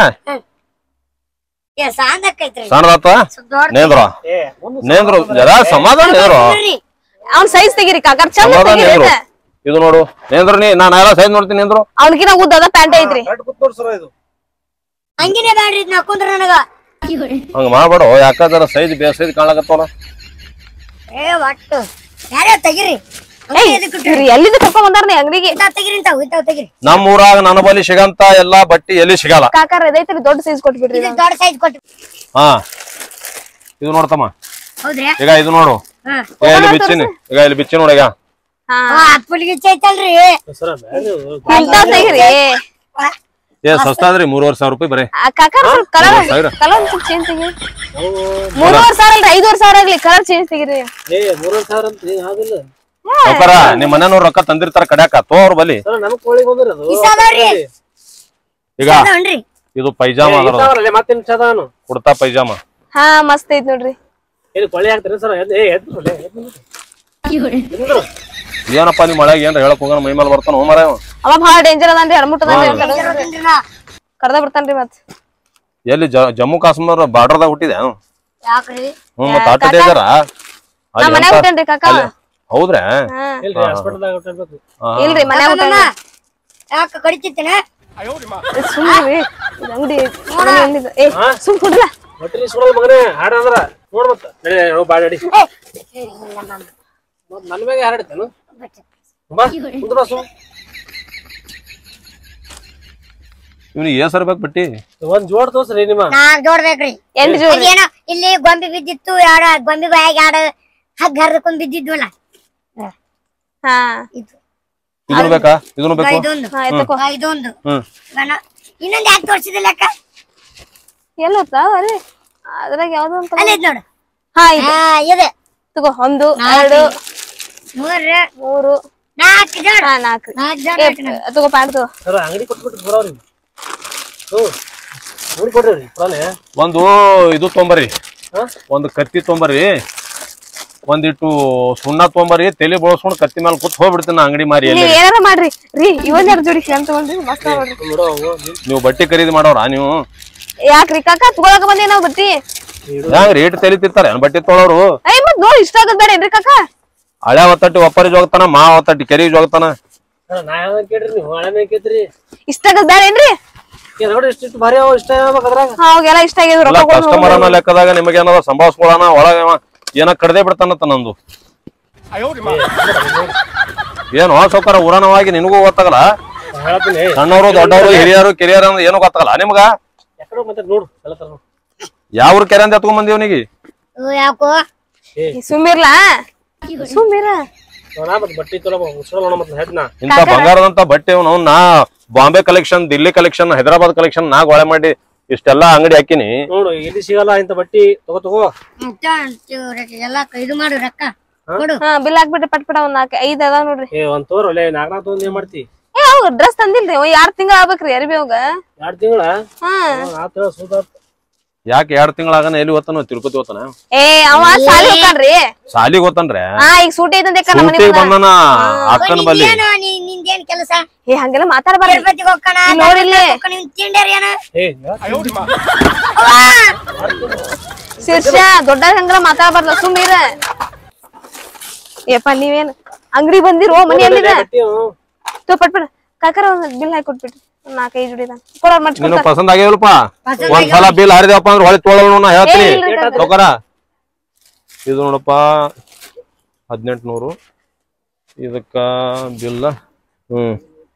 ಏ ಸಾಂದ್ ಆಕೈತ್ರಿ ಸಣ್ಣದಾತ ದೊಡ್ಡ ನೇಂದ್ರ ಏ ಒಂದು ನೇಂದ್ರು ಜರ ಸಮಾಧಾನ ನೇದ್ರು ಅವ್ನ್ ಸೈಜ್ ತೆಗಿರಿ ಕಾಕರ್ ಚಂದ ಸಮಾಧಾನ ತೆಗಿರಿ ನೇದ್ರು ಇದು ನೋಡು ನೇಂದ್ರ ನೀ ನಾನು ಎಲ್ಲ ಸೈಜ್ ನೋಡ್ತೀನಿ ನೇಂದ್ರು ಅವ್ನಿಗಿನ ಉದ್ದ ಅದ ಪ್ಯಾಂಟ್ ಐತ್ರಿ ಕರೆಕ್ಟ್ ಕೂತ್ ನೋಡ್ಸರ ಇದು ಹಂಗಿನೇ ಬ್ಯಾಡ್ರಿ ಇದ್ ಹಾಕೊಂಡ್ರ ನನಗ ಹಂಗ ಮಾಡ್ಬೇಡ ಯಾಕಂದ್ರ ಸೈಜ್ ಬೇ ಸೈಜ್ ಕಾಣಕತ್ತವಲ್ಲ ಏ ಒಟ್ಟು ಯಾರ್ಯಾರ ತೆಗಿರಿ ಏಯ್ ಇವ್ರು ಎಲ್ಲಿಂದ ಕರ್ಕೊಂಡ್ ಬಂದಾರ ಅಂಗಡಿಗೆ ಇಂತಾವ್ ತೆಗಿರಿ ಇಂತಾವ್ ಇಂತಾವ್ ತೆಗಿರಿ ನಮ್ಮ ಊರಾಗ ನನ್ನ ಬಳಿ ಸಿಗಂತ ಎಲ್ಲಾ ಬಟ್ಟಿ ಎಲ್ಲಿ ಸಿಗಲ್ಲ ಕಾಕರ್ ಇದೈತ್ರಿ ದೊಡ್ಡ ಸೈಜ್ ಕೊಟ್ಬಿಡ್ರಿ ಇದು ದೊಡ್ಡ ಸೈಜ್ ಕೊಟ್ಟು ಹಾ ಇದು ನೋಡ್ತಮ್ಮ ಹೌದ್ರಿ ಈಗ ಇದು ನೋಡು ಹಾ ಈಗ ಇಲ್ಲಿ ಬಿಚ್ಚಿನಿ ಈಗ ಇಲ್ಲಿ ಬಿಚ್ಚಿ ನೋಡ ಈಗ ಹಾ ಅಪ್ಪಲಿಗೆ ಐತಲ್ರಿ ಸರ ಬ್ಯಾಡ್ರಿ ಇಂತ ತೆಗಿರಿ ಏ ಸಸ್ತಾದ್ರಿ ಮೂರುವರೆ ಸಾವಿರ ರೂಪಾಯಿ ಬರೀ ಆ ಕಾಕರ್ ಕಲರ್ ಸಾವಿರ. ಕಲರ್ ಸ್ವಲ್ಪ ಚೇಂಜ್ ತೆಗಿ ಮೂರುವರೆ ಸಾವಿರ ಅಲ್ರಿ ಐದುವರೆ ಸಾವಿರ ಆಗ್ಲಿ ಕಲರ್ ಚೇಂಜ್ ತೆಗಿರಿ ಏ ಮೂರೊಂದ್ ಸಾವಿರ ಅಂತ ಏನ್ ಆಗಿಲ್ಲ ಸಾವ್ಕಾರ ನಿಮ್ ಮನೆಯವ್ರ ರೊಕ್ಕ ತಂದಿರ್ತಾರ ಕಡ್ಯಾಕ ತೋ ಅವ್ರ ಬಲಿ ಸರ ನಮ್ ಕೋಳಿಗೆ ಬಂದ್ರಿ ಅದು ಇಸಾದವ್ರಿ ಈಗ ಅದನ್ರಿ ಇದು ಪೈಜಾಮ ಅದರ ಇರ್ತಾವಲ್ಲ ಮತ್ತೇನ್ ಚದಾನು ಕುಡ್ತಾ ಪೈಜಾಮ ಹಾ ಮಸ್ತ್ ಐತ್ ನೋಡ್ರಿ ಏನ್ ಕೊಳ್ಳಿ ಹಾಕ್ತೀರಿ ಸರ್ ಏ ಎದ್ದು ನೋಡ್ಲೆ, ಎದ್ದು ನೋಡ್ಲೆ. ನಿಂದ್ರು. ಏನಪ್ಪ ನಿಮ್ ಮಳೆಗೆ ಏನ್ರ ಹೇಳಕ್ ಹೋಗೋಣ ಮೈ ಮೇಲೆ ಬರ್ತಾನ ಹೋಮರ ಅವ ಭಾಳ ಡೇಂಜರ್ ಅದನ್ರಿ ಹಡಮುಟ್ಟದನ್ರಿ ಅದನ್ರಿ ನಾ. ಕರ್ದ ಬಿಡ್ತಾನ್ರಿ ಮತ್ ಎಲ್ಲಿ ಜ- ಜಮ್ಮು ಕಾಶ್ಮೀರ ಬಾರ್ಡರ್ದಾಗ ಹುಟ್ಟಿದೆ ಅವ್ನು? ಯಾಕ್ರಿ ಹ್ಮ್ ಮತ್ತ ಆಟ ಡೇಂಜರ ನಾ ಮನ್ಯಾಗ ಹುಟ್ಟೇನ್ರಿ ಕಾಕ ಹೌದ್ರಾ ಹಾ ಇಲ್ರಿ ಹಾಸ್ಪಿಟಲ್ದಾಗ ಹೊಟ್ಟಿರ್ಬೇಕು ಇಲ್ರಿ ಮನ್ಯಾಗ ಹುಟ್ಟಾನ ಯಾಕ ಕಡಿತಿತ್ತೇನ ಸುಮ್ರಿ ಅಂಗಡಿ ಏ ಸುಮ್ ಕೊಡಲ್ಲ ಹೊಟ್ಟಿರಿ ಸುಡಲ್ ಮಗನೇ ಹಾಡ ಅಂದ್ರ ನೋಡ್ ಮತ್ತ ನಡಿ ನಾವು ಬಾಡಾಡಿ ಮತ್ ನನ್ ಮ್ಯಾಗೆ ಹಾರಾಡ್ತೇನು ಬಾ ಕುಂದ್ರ ಸು ಇವ್ನಿಗೆ ಏಸರ್ ಬೇಕು ಬಿಟ್ಟಿ ಒಂದ್ ಜೋಡ್ ತೋರ್ಸ್ರಿ ನಿಮ್ಮ ನಾಕ್ ಜೋಡ್ಬೇಕ್ರಿ ಎಂಟ್ ಜೋಡಿ ಅದೇನೋ ಇಲ್ಲಿ ಗೊಂಬಿ ಬಿದ್ದಿತ್ತು ಯಾಡ ಗೊಂಬಿ ಬಾಯಾಗ ಯಾಡ ಹಗ್ಗ ಹರ್ಕೊಂಡ್ ಬಿದ್ದಿದ್ವಲ್ಲ ಹಾ ಇದು ಇದನ್ನು ಬೇಕಾ ಇದನ್ನು ಬೇಕು ಇದೊಂದು ಹಾ ಎತ್ತಕೋ ಆ, ಇದೊಂದು ಹ್ಮ್ ಗಣ ಇನ್ನೊಂದ್ ಯಾಕೆ ತೋರ್ಸಿದಿಲ್ಲ ಅಕ್ಕ ಎಲ್ಲ ಹೋಗ್ತಾವ ಅರೆ ಅದ್ರಾಗ ಯಾವ್ದು ಅಂತ ಅಲ್ಲಿ ಇದ್ ನೋಡು ಹಾ ಇದು ಹಾ ಇದೆ ತಗೋ ಒಂದು ಎರಡು ಮೂರ್ ಮೂರು ನಾಲ್ಕು ಜೋಡ್ ಹಾ ನಾಲ್ಕು ನಾಲ್ಕು ಜೋಡ್ ಏ, ಹಾಕ್ರಿ ನಾವು. ತಗೋ ಪ್ಯಾಂಟ್ ತಗೋ ಸರ ಅಂಗಡಿ ಕೊಟ್ಬಿಟ್ಟು ಬರೋರಿ ಹ್ಞೂ ಅಂಗಡಿ ಕೊಡ್ರಿ ಪುರಾನೆ ಒಂದು ಇದು ತೊಂಬರ್ರಿ ಹಾ? ಒಂದು ಕತ್ತಿ ತೊಂಬರ್ರಿ ಒಂದಿಟ್ಟು ಸುಣ್ಣ ತೊಂಬರ್ರಿ ತಲೆ ಬಳಸ್ಕೊಂಡು ಕತ್ತಿ ಮೇಲೆ ಕೂತ್ ಹೋಗ್ಬಿಡ್ತೀನಿ ಅಂಗಡಿ ಮಾರಿ ಎಲ್ಲಿ ನೀವ್ ಏನಾರ ಮಾಡ್ರಿ ರೀ ಇವನ್ ಯಾರು ಜೋಡಿ ಅಂತ ತಗೊಂಡ್ರಿ ಮಸ್ತ್ ಅವ ನೋಡ್ರಿ ನೋಡೋ ಅವು ನೀವು ಬಟ್ಟೆ ಖರೀದಿ ಮಾಡೋರ ನೀವು ಯಾಕ್ರಿ ಕಾಕ ತಗೊಳಕ ಬಂದಿ ನಾವ್ ಬಟ್ಟಿ ಹೆಂಗ್ ರೇಟ್ ತೆಲಿತಿರ್ತಾರೆ ಬಟ್ಟೆ ತೊಳೋರು ಐ ಮತ್ ನೋಡಿ ಇಷ್ಟ ಆಗದ್ ಬೇಡ ಏನ್ರಿ ಕಾಕ ಹಳೆ ಒತ್ತಟ್ಟಿ ಒಪ್ಪರಿ ಜೋಗ್ತಾನ ಮಾ ಒತ್ತಟ್ಟಿ ಕೆರಿ ಜೋಗ್ತಾನ ಸರ ನಾ ಯಾವ ಕೇಳ್ರಿ ನೀವು ಹಳೆ ಮೇಲೆ ಕೇಳ್ತೀರಿ ಇಷ್ಟ ಆಗದ್ ಬೇಡ ಏನ್ರಿ ಏ ನೋಡಿ ಇಷ್ಟು ಇಷ್ಟು ಭಾರಿ ಅವ ಇಷ್ಟ ಆಗ್ಬೇಕು ಅದ್ರಾಗ ಹಾ ಅವಾಗೆಲ್ಲ ಇಷ್ಟ ಆಗಿದ್ ಎಲ್ಲ ರೊಕ್ಕ ಕಸ್ಟಮರ್ ಅನ್ನೋ ಲೆಕ್ಕದಾಗ ನಿಮಗೆ ಏನಾರ ಸಂಭಾಳಿಸ್ಕೊಳ್ಳೋಣ ಒಳಗೆ ಅವ ಏನ ಕಡ್ದೆ ಬಿಡ್ತಾನತ್ತ ನಂದು ಏನು ಸೌಕರ ಉರಾಣವಾಗಿ ನಿನಗೂ ಗೊತ್ತಾಗಲ್ಲ ಹೇಳ್ತೀನಿ ಸಣ್ಣವರು ದೊಡ್ಡವರು ಹಿರಿಯರು ಕಿರಿಯರು ಅಂದ್ರೆ ಏನು ಗೊತ್ತಾಗಲ್ಲ ನಿಮ್ಗ ಎಕಡೆ ಮತ್ತೆ ನೋಡು ಎಲ್ಲ ತರ ನೋಡು ಯಾವ ಕೆರೆ ಅಂತ ಎತ್ಕೊಂಡ್ ಬಂದಿ ಅವನಿಗೆ ಇವು ಯಾಕೋ ಸುಮ್ಮಿರ್ಲಾ ಸುಮ್ಮಿರ ನೋಡ ಮತ್ತೆ ಬಟ್ಟೆ ತೊಲೋ ಮುಸ್ಕೊಳ್ಳ ನೋಡ ಮತ್ತೆ ಹೆಡ್ನ ಇಂತ ಬಂಗಾರದಂತ ಬಟ್ಟೆ ಅವ್ನು ನಾ Bombay collection Delhi collection Hyderabad collection ನಾ ಗೋಳೆ ಮಾಡಿ ಇಷ್ಟೆಲ್ಲಾ ಅಂಗಡಿ ಹಾಕಿನಿ ನೋಡು ಇಲ್ಲಿ ಸಿಗಲ್ಲ ಇಂತ ಬಟ್ಟಿ ತಗೋ ತಗೋ ಇಂತ ಎಲ್ಲ ಇದು ಮಾಡು ರೊಕ್ಕ ಕೊಡು ಹಾ ಬಿಲ್ ಹಾಕ್ಬಿಟ್ರಿ ಪಟ್ ಪಟ ಒಂದ್ ನಾಲ್ಕು ಐದ್ ಅದಾವ ನೋಡ್ರಿ ಏ ಒಂದ್ ತೋರ್ ಒಳ್ಳೆ ನಾಲ್ಕು ನಾಲ್ಕು ತೊಗೊಂಡ್ ಏನ್ ಮಾಡ್ತಿ ಏ ಅವ್ ಡ್ರೆಸ್ ತಂದಿಲ್ರಿ ಅವ್ ಎರಡ್ ತಿಂಗಳ ಆಗ್ಬೇಕ್ರಿ ಅರ್ಬಿ ಅವಾಗ ಎರಡ್ ತಿಂಗಳ ಹಾ ಆತ ಸೂತ ಯಾಕೆ ಎರಡ್ ತಿಂಗಳಾಗನ ಎಲ್ಲಿ ಓದ್ತಾನ ತಿರುಪತಿ ಓದ್ತಾನ ಏ ಅವ ಸಾಲಿ ಹೋಗ್ತಾನ್ರಿ ಸಾಲಿಗೆ ಓದ್ತಾನ್ರೆ ಹಾ ಈಗ ಸೂಟಿ ಐತಂತ ನಮ್ಮ ಮನೆ ಸೂಟಿಗೆ ಬಂದನ ಅಕ್ಕನ ಬಲ್ಲಿ ನಿಂದೇನು ನೀ- ನಿಂದೇನ್ ಕೆಲಸ ಏ ಹಂಗೆಲ್ಲ ಮಾತಾಡ್ಬಾರ್ರಿ ತಿರುಪತಿಗೆ ಹೋಗ್ಕಣ ಇಲ್ಲಿ ನೋಡಿಲ್ಲಿ. ನಿಮ್ ತಿಂಡೇರಿ ಏನ ಏ ಶೀರ್ಷ ದೊಡ್ಡ ಹಂಗೆಲ್ಲ ಮಾತಾಡ್ಬಾರ್ದ ಸುಮ್ಮೀರ ಏಪ್ಪ ನೀವೇನ್ ಅಂಗಡಿ ಬಂದಿರೋ ಮನಿ ಎಲ್ಲಿದೆ ಬಟ್ಟಿ ಅವ್ನು. ತೋ ಪಟ್ ಪಟ್ ಕಾಕರ ಒಂದ್ ಬಿಲ್ ಹಾಕಿ ಕೊಟ್ಬಿಟ್ರಿ ಒಂದ್ ನಾಲ್ಕೈದು ಜೋಡಿದ ಕೊಡ ಮಾಡ್ಸಿ ನಿನಗ್ ಪಸಂದ್ ಆಗ್ಯಾವಲ್ಪ ಒಂದ್ಸಲ ಬಿಲ್ ಹರಿದೇವಪ್ಪ ಅಂದ್ರೆ ಹೊಳೆ ತೊಗೊಳಲ್ಲ ನಾ ಹೇಳ್ತೀನಿ ಏ, ಇಲ್ರಿ ಕಾಕ. ಸೌಕರ ಇದು ನೋಡಪ್ಪ ಹದಿನೆಂಟುನೂರು ಇದಕ್ಕ ಬಿಲ್ಲ ಹ್ಮ್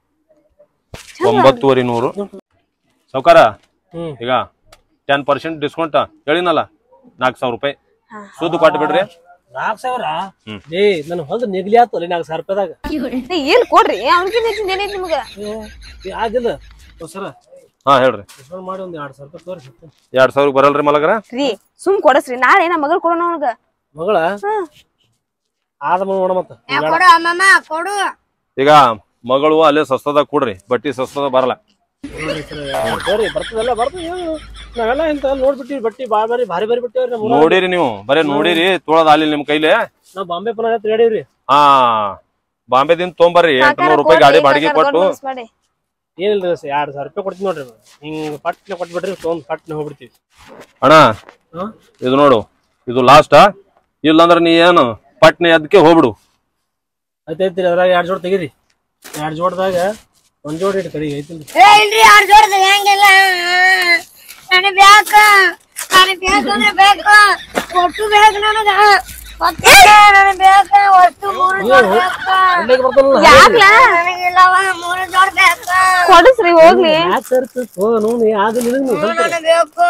ಒಂಬತ್ತುವರೆ ನೂರು ಸೌಕರ ಹ್ಮ್. ಈಗ ಟೆನ್ ಪರ್ಸೆಂಟ್ ಡಿಸ್ಕೌಂಟ್ ಹೇಳಿನಲ್ಲ ನಾಲ್ಕು ಸಾವಿರ ರೂಪಾಯಿ ಸುದ್ದು ಕೊಟ್ಟು ಬಿಡ್ರಿ ನಾಲ್ಕ್ ಸಾವಿರ ಏ ನನ್ ಹೊಲ್ದ ನೆಗ್ಲಿ ಆತು ಅಲ್ಲಿ ನಾಲ್ಕು ಸಾವಿರ ರೂಪಾಯಿದಾಗ ಏ, ಏನ್ ಕೊಡ್ರಿ ಅವ್ನಿಗಿಂತ ಹೆಚ್ಚಿಂದ ಏನೈತಿ ನಿಮ್ಗ ಏ ಆಗಿಲ್ಲ ಸರ ಹಾ ಹೇಳ್ರಿ ಡಿಸ್ಕೌಂಟ್ ಮಾಡಿ ಒಂದ್ ಎರಡ್ ಸಾವಿರ ರೂಪಾಯಿ ತೋರಿಸಿ ಎರಡ್ ಸಾವಿರಕ್ಕೆ ಬರಲ್ರಿ ಮಲಗ್ರ ರೀ ಸುಮ್ ಕೊಡಸ್ರಿ ನಾಳೆ ನಮ್ಮ ಮಗಳು ಕೊಡೋಣ ಅವ್ನಿಗ ಮಗಳ ಆದ ನೋಡ ಮತ್ತ ಏ, ಕೊಡು ಅಮ್ಮಮ್ಮ ಕೊಡು ಈಗ ಮಗಳು ಅಲ್ಲೇ ಸಸ್ತದಾಗ ಕೊಡ್ರಿ ಬಟ್ಟಿ ಸಸ್ತದ ಬರಲ್ಲ ಸರಿ ಬರ್ತದಲ್ಲ ಬರ್ತದ ಏನು? ನಾವೆಲ್ಲ ಇಂತ ನೋಡ್ಬಿಟ್ಟಿವಿ ಬಟ್ಟಿ ಬಾಳ್ ಬಾರಿ ಭಾರಿ ಭಾರಿ ಬಟ್ಟಿ ಅವ್ರಿ ನಮ್ಮ ಊರಾಗ. ನೋಡಿರಿ ನೀವು ಬರೇ ನೋಡಿರಿ ತೊಳದ ಅಲ್ಲಿ ನಿಮ್ ಕೈಲಿ ನಾವ್ ಬಾಂಬೆ ಪುನಃ ಹತ್ರ ಹೇಳಿವ್ರಿ ಹಾ ಬಾಂಬೆದಿಂದ ತೊಗೊಂಬರ್ರಿ ಎಂಟ್ನೂರು ರೂಪಾಯಿ ಗಾಡಿ ಬಾಡಿಗೆ ಕೊಟ್ಟು ಏನಿಲ್ರಿ ಸರ್ ಎರಡ್ ಸಾವಿರ ರೂಪಾಯಿ ಕೊಡ್ತೀವಿ ನೋಡ್ರಿ ಹಿಂಗ್ ಪಟ್ನೆ ಕೊಟ್ಬಿಟ್ರಿ ತೊಗೊಂಡ್ ಪಟ್ನೆ ಹೋಗ್ಬಿಡ್ತೀವಿ ಅಣ್ಣ ಹಾ? ಇದು ನೋಡು ಇದು ಲಾಸ್ಟ್ ಇಲ್ಲಂದ್ರ ನೀ ಏನು ಪಟ್ನೆ ಅದಕ್ಕೆ ಹೋಗ್ಬಿಡು ಆಯ್ತೈತ್ರಿ ಅದ್ರಾಗ ಎರಡ್ ಜೋಡ್ ತೆಗೀರಿ ಎರಡ್ ಜೋಡ್ದಾಗ ಒಂದ್ ಜೋಡ್ ಇಟ್ಟು ಕಡಿ ಐತಿಲ್ರಿ ಏ ಇಲ್ರಿ ಆರ್ ಜೋಡದ ಹೆಂಗಿಲ್ಲ ನನಗ್ ಬ್ಯಾಕ ನನಗ್ ಬೇಕು ಅಂದ್ರೆ ಬೇಕು ಒಟ್ಟು ಬೇಕು ನನಗ ಒಟ್ಟಿಗೆ ನನಗ್ ಬೇಕು ಒಟ್ಟು ಮೂರು ಜೋಡ್ ಬೇಕು ಅಂಗಡಿಗೆ ಬರ್ತಾನಲ್ಲ ಯಾಕ್ಲ ನನಗಿಲ್ಲವ ಮೂರು ಜೋಡ್ ಬೇಕು ಕೊಡಸ್ರಿ ಹೋಗ್ಲಿ ಯಾಕೆ ಸೇರ್ತೋ ನೋಡಿ ಆಗ ನಿನಗ್ ನೀವು ಸ್ವಲ್ಪ ನನಗ್ ಬೇಕು